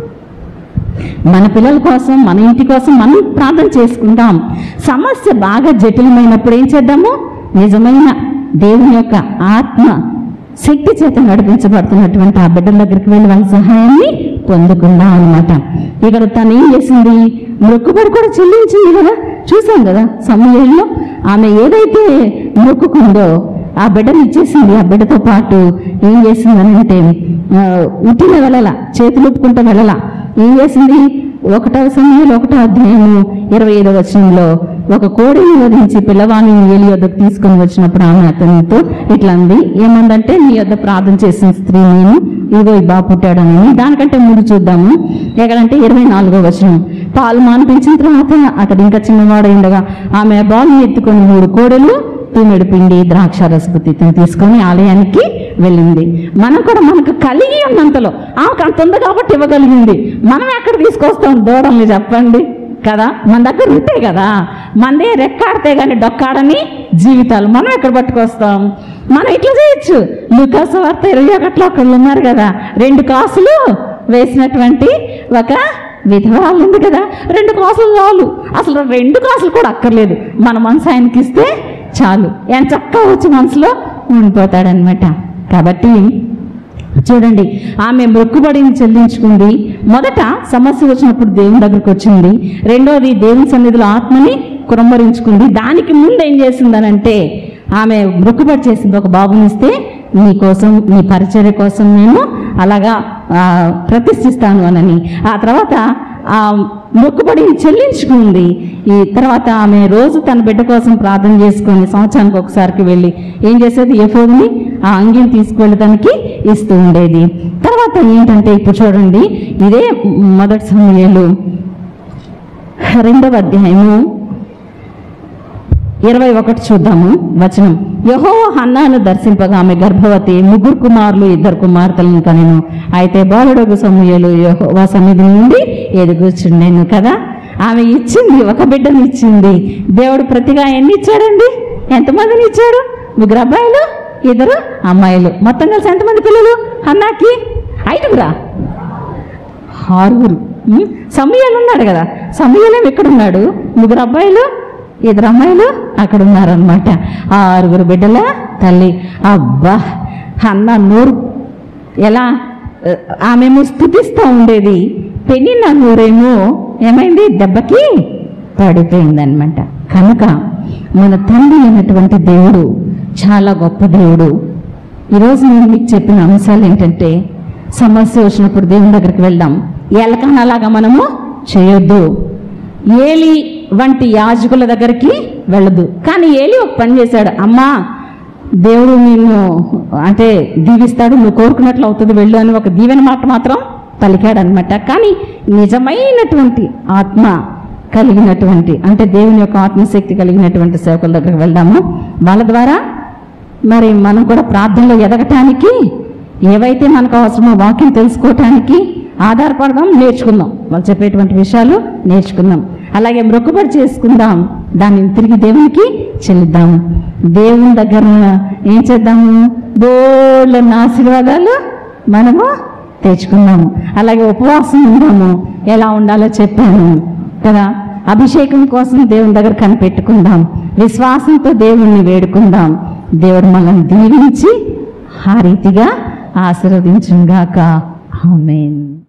మన పిల్లల కోసం మన ఇంటి కోసం మనం ప్రార్థన చేసుకుందాం సమస్య బాగా జటిలమైనప్పుడు ఏం చేద్దాము నిజమైన దేవుని యొక్క ఆత్మ శక్తి చేత నడిపించబడుతున్నటువంటి ఆ బిడ్డల దగ్గరికి వెళ్ళి వాళ్ళ సహాయాన్ని పొందుకుందాం అనమాట ఇక్కడ తను ఏం చేసింది మొక్కుబడి కూడా చెల్లించింది కదా చూసాం కదా సమయంలో ఆమె ఏదైతే మొక్కుకుందో ఆ బిడ్డను ఇచ్చేసింది ఆ బిడ్డతో పాటు ఏం చేసిందని అంటే ఆ, ఉట్టిన వెళ్ళల చేతులు ఊపుకుంటూ వెళ్ళల ఏం చేసింది ఒకటవ సమయంలో ఒకటో అధ్యాయము ఇరవై ఐదవ వచనంలో ఒక కోడిని వధించి పిల్లవాణిని ఏలి వద్దకు తీసుకొని వచ్చినప్పుడు ఆమె అతనితో ఇట్లా అంది ఏమందంటే నీ వద్ద ప్రార్థన చేసిన స్త్రీ నేను ఇదిగో ఈ బాబు పుట్టాడని దానికంటే ముందు చూద్దాము ఎక్కడంటే ఇరవై నాలుగో వచనం పాలు మానిపించిన తర్వాత అతడు ఇంకా చిన్నవాడు ఉండగా ఆమె బాలు ఎత్తుకొని మూడు కోడెలు తూమెడు పిండి ద్రాక్ష రసపుతిని తీసుకొని ఆలయానికి వెళ్ళింది మనం కూడా మనకు కలిగి ఉన్నంతలో ఆమెకు అంత ఉంది కాబట్టి ఇవ్వగలిగింది మనం ఎక్కడ తీసుకొస్తాం దూడల్ని చెప్పండి కదా మన దగ్గర ఉంటాయి కదా మనదే రెక్కాడితే కానీ డొక్కాడని జీవితాలు మనం ఎక్కడ పట్టుకొస్తాం మనం ఇట్లా చేయొచ్చు లుకాసు వార్త ఇరవై ఒకటిలో ఒకళ్ళు ఉన్నారు కదా రెండు కాసులు వేసినటువంటి ఒక విధవరాలు ఉంది కదా రెండు కాసులు చాలు అసలు రెండు కాసులు కూడా అక్కర్లేదు మన మనసు ఆయనకి ఇస్తే చాలు ఎంత చక్కగా వచ్చి మనసులో ఉండిపోతాడనమాట కాబట్టి చూడండి ఆమె మొక్కుబడిని చెల్లించుకుంది మొదట సమస్య వచ్చినప్పుడు దేవుని దగ్గరికి వచ్చింది రెండోది దేవుని సన్నిధిలో ఆత్మని కురంభరించుకుంది దానికి ముందు ఏం చేసిందనంటే ఆమె మొక్కుబడి చేసింది ఒక బాబునిస్తే నీ కోసం నీ పరిచర్య కోసం నేను అలాగా ఆ, ప్రతిష్ఠిస్తాను అనని ఆ తర్వాత ఆ మొక్కుబడిని చెల్లించుకుంది ఈ తర్వాత ఆమె రోజు తన బిడ్డ కోసం ప్రార్థన చేసుకొని సంవత్సరానికి ఒకసారికి వెళ్ళి ఏం చేసేది ఎఫోడ్ని ఆ అంగిని తీసుకువెళ్ళి తనకి ఇస్తూ ఉండేది తర్వాత ఏంటంటే ఇప్పుడు చూడండి ఇదే మొదటి సమయాలు రెండవ అధ్యాయము ఇరవై ఒకటి చూద్దాము వచనం యహో హన్నాను దర్శింపగా ఆమె గర్భవతి ముగ్గురు కుమారులు ఇద్దరు కుమార్తెలను కనెను అయితే బాలుడగు సమూహలు యహోవా సన్నిధి నుండి ఎదుగుచుండెను కదా ఆమె ఇచ్చింది ఒక బిడ్డను ఇచ్చింది దేవుడు ప్రతిగా ఎన్ని ఇచ్చాడండి ఎంతమందిని ఇచ్చాడు ముగ్గురు అబ్బాయిలు ఇద్దరు అమ్మాయిలు మొత్తం కలిసి ఎంతమంది పిల్లలు అన్నాకి ఐదుగురా ఆరుగురు ఉమ్, సమయాలు ఉన్నాడు కదా సమయాలేం ఇక్కడ ఉన్నాడు ముగ్గురు అబ్బాయిలు ఇద్దరు అమ్మాయిలు అక్కడ ఉన్నారనమాట ఆరుగురు బిడ్డల తల్లి అబ్బా అన్న నోరు ఎలా ఆ, ఆమెమో స్థుతిస్తూ ఉండేది పెళ్ళిన నోరేమో ఏమైంది దెబ్బకి పడిపోయిందనమాట కనుక మన తండ్రి అయినటువంటి దేవుడు చాలా గొప్ప దేవుడు ఈరోజు నేను మీకు చెప్పిన అంశాలు ఏంటంటే సమస్య వచ్చినప్పుడు దేవుని దగ్గరికి వెళ్దాం ఎలకనలాగా మనము చేయొద్దు ఏలి వంటి యాజకుల దగ్గరికి వెళ్ళదు కానీ ఏలి ఒక పని చేశాడు అమ్మా దేవుడు నిన్ను అంటే దీవిస్తాడు నువ్వు కోరుకున్నట్లు అవుతుంది వెళ్ళు అని ఒక దీవెన మాట మాత్రం పలికాడు అనమాట కానీ నిజమైనటువంటి ఆత్మ కలిగినటువంటి అంటే దేవుని యొక్క ఆత్మశక్తి కలిగినటువంటి సేవకుల దగ్గరికి వెళ్దాము వాళ్ళ ద్వారా మరి మనం కూడా ప్రార్థనలో ఎదగటానికి ఏవైతే మనకు అవసరమో వాక్యం తెలుసుకోవటానికి ఆధారపడదాం నేర్చుకుందాం వాళ్ళు చెప్పేటువంటి విషయాలు నేర్చుకుందాం అలాగే మొక్కుబడి చేసుకుందాం దాన్ని తిరిగి దేవునికి చెల్లిద్దాం దేవుని దగ్గర ఏం చేద్దాము బోళ్ళన్న ఆశీర్వాదాలు మనము తెచ్చుకుందాము అలాగే ఉపవాసం ఉందాము ఎలా ఉండాలో చెప్పాను కదా అభిషేకం కోసం దేవుని దగ్గర కనిపెట్టుకుందాం విశ్వాసంతో దేవుణ్ణి వేడుకుందాం దేవుడు మనల్ని దీవించి ఆ రీతిగా ఆశీర్వదించుగాక ఆమేన్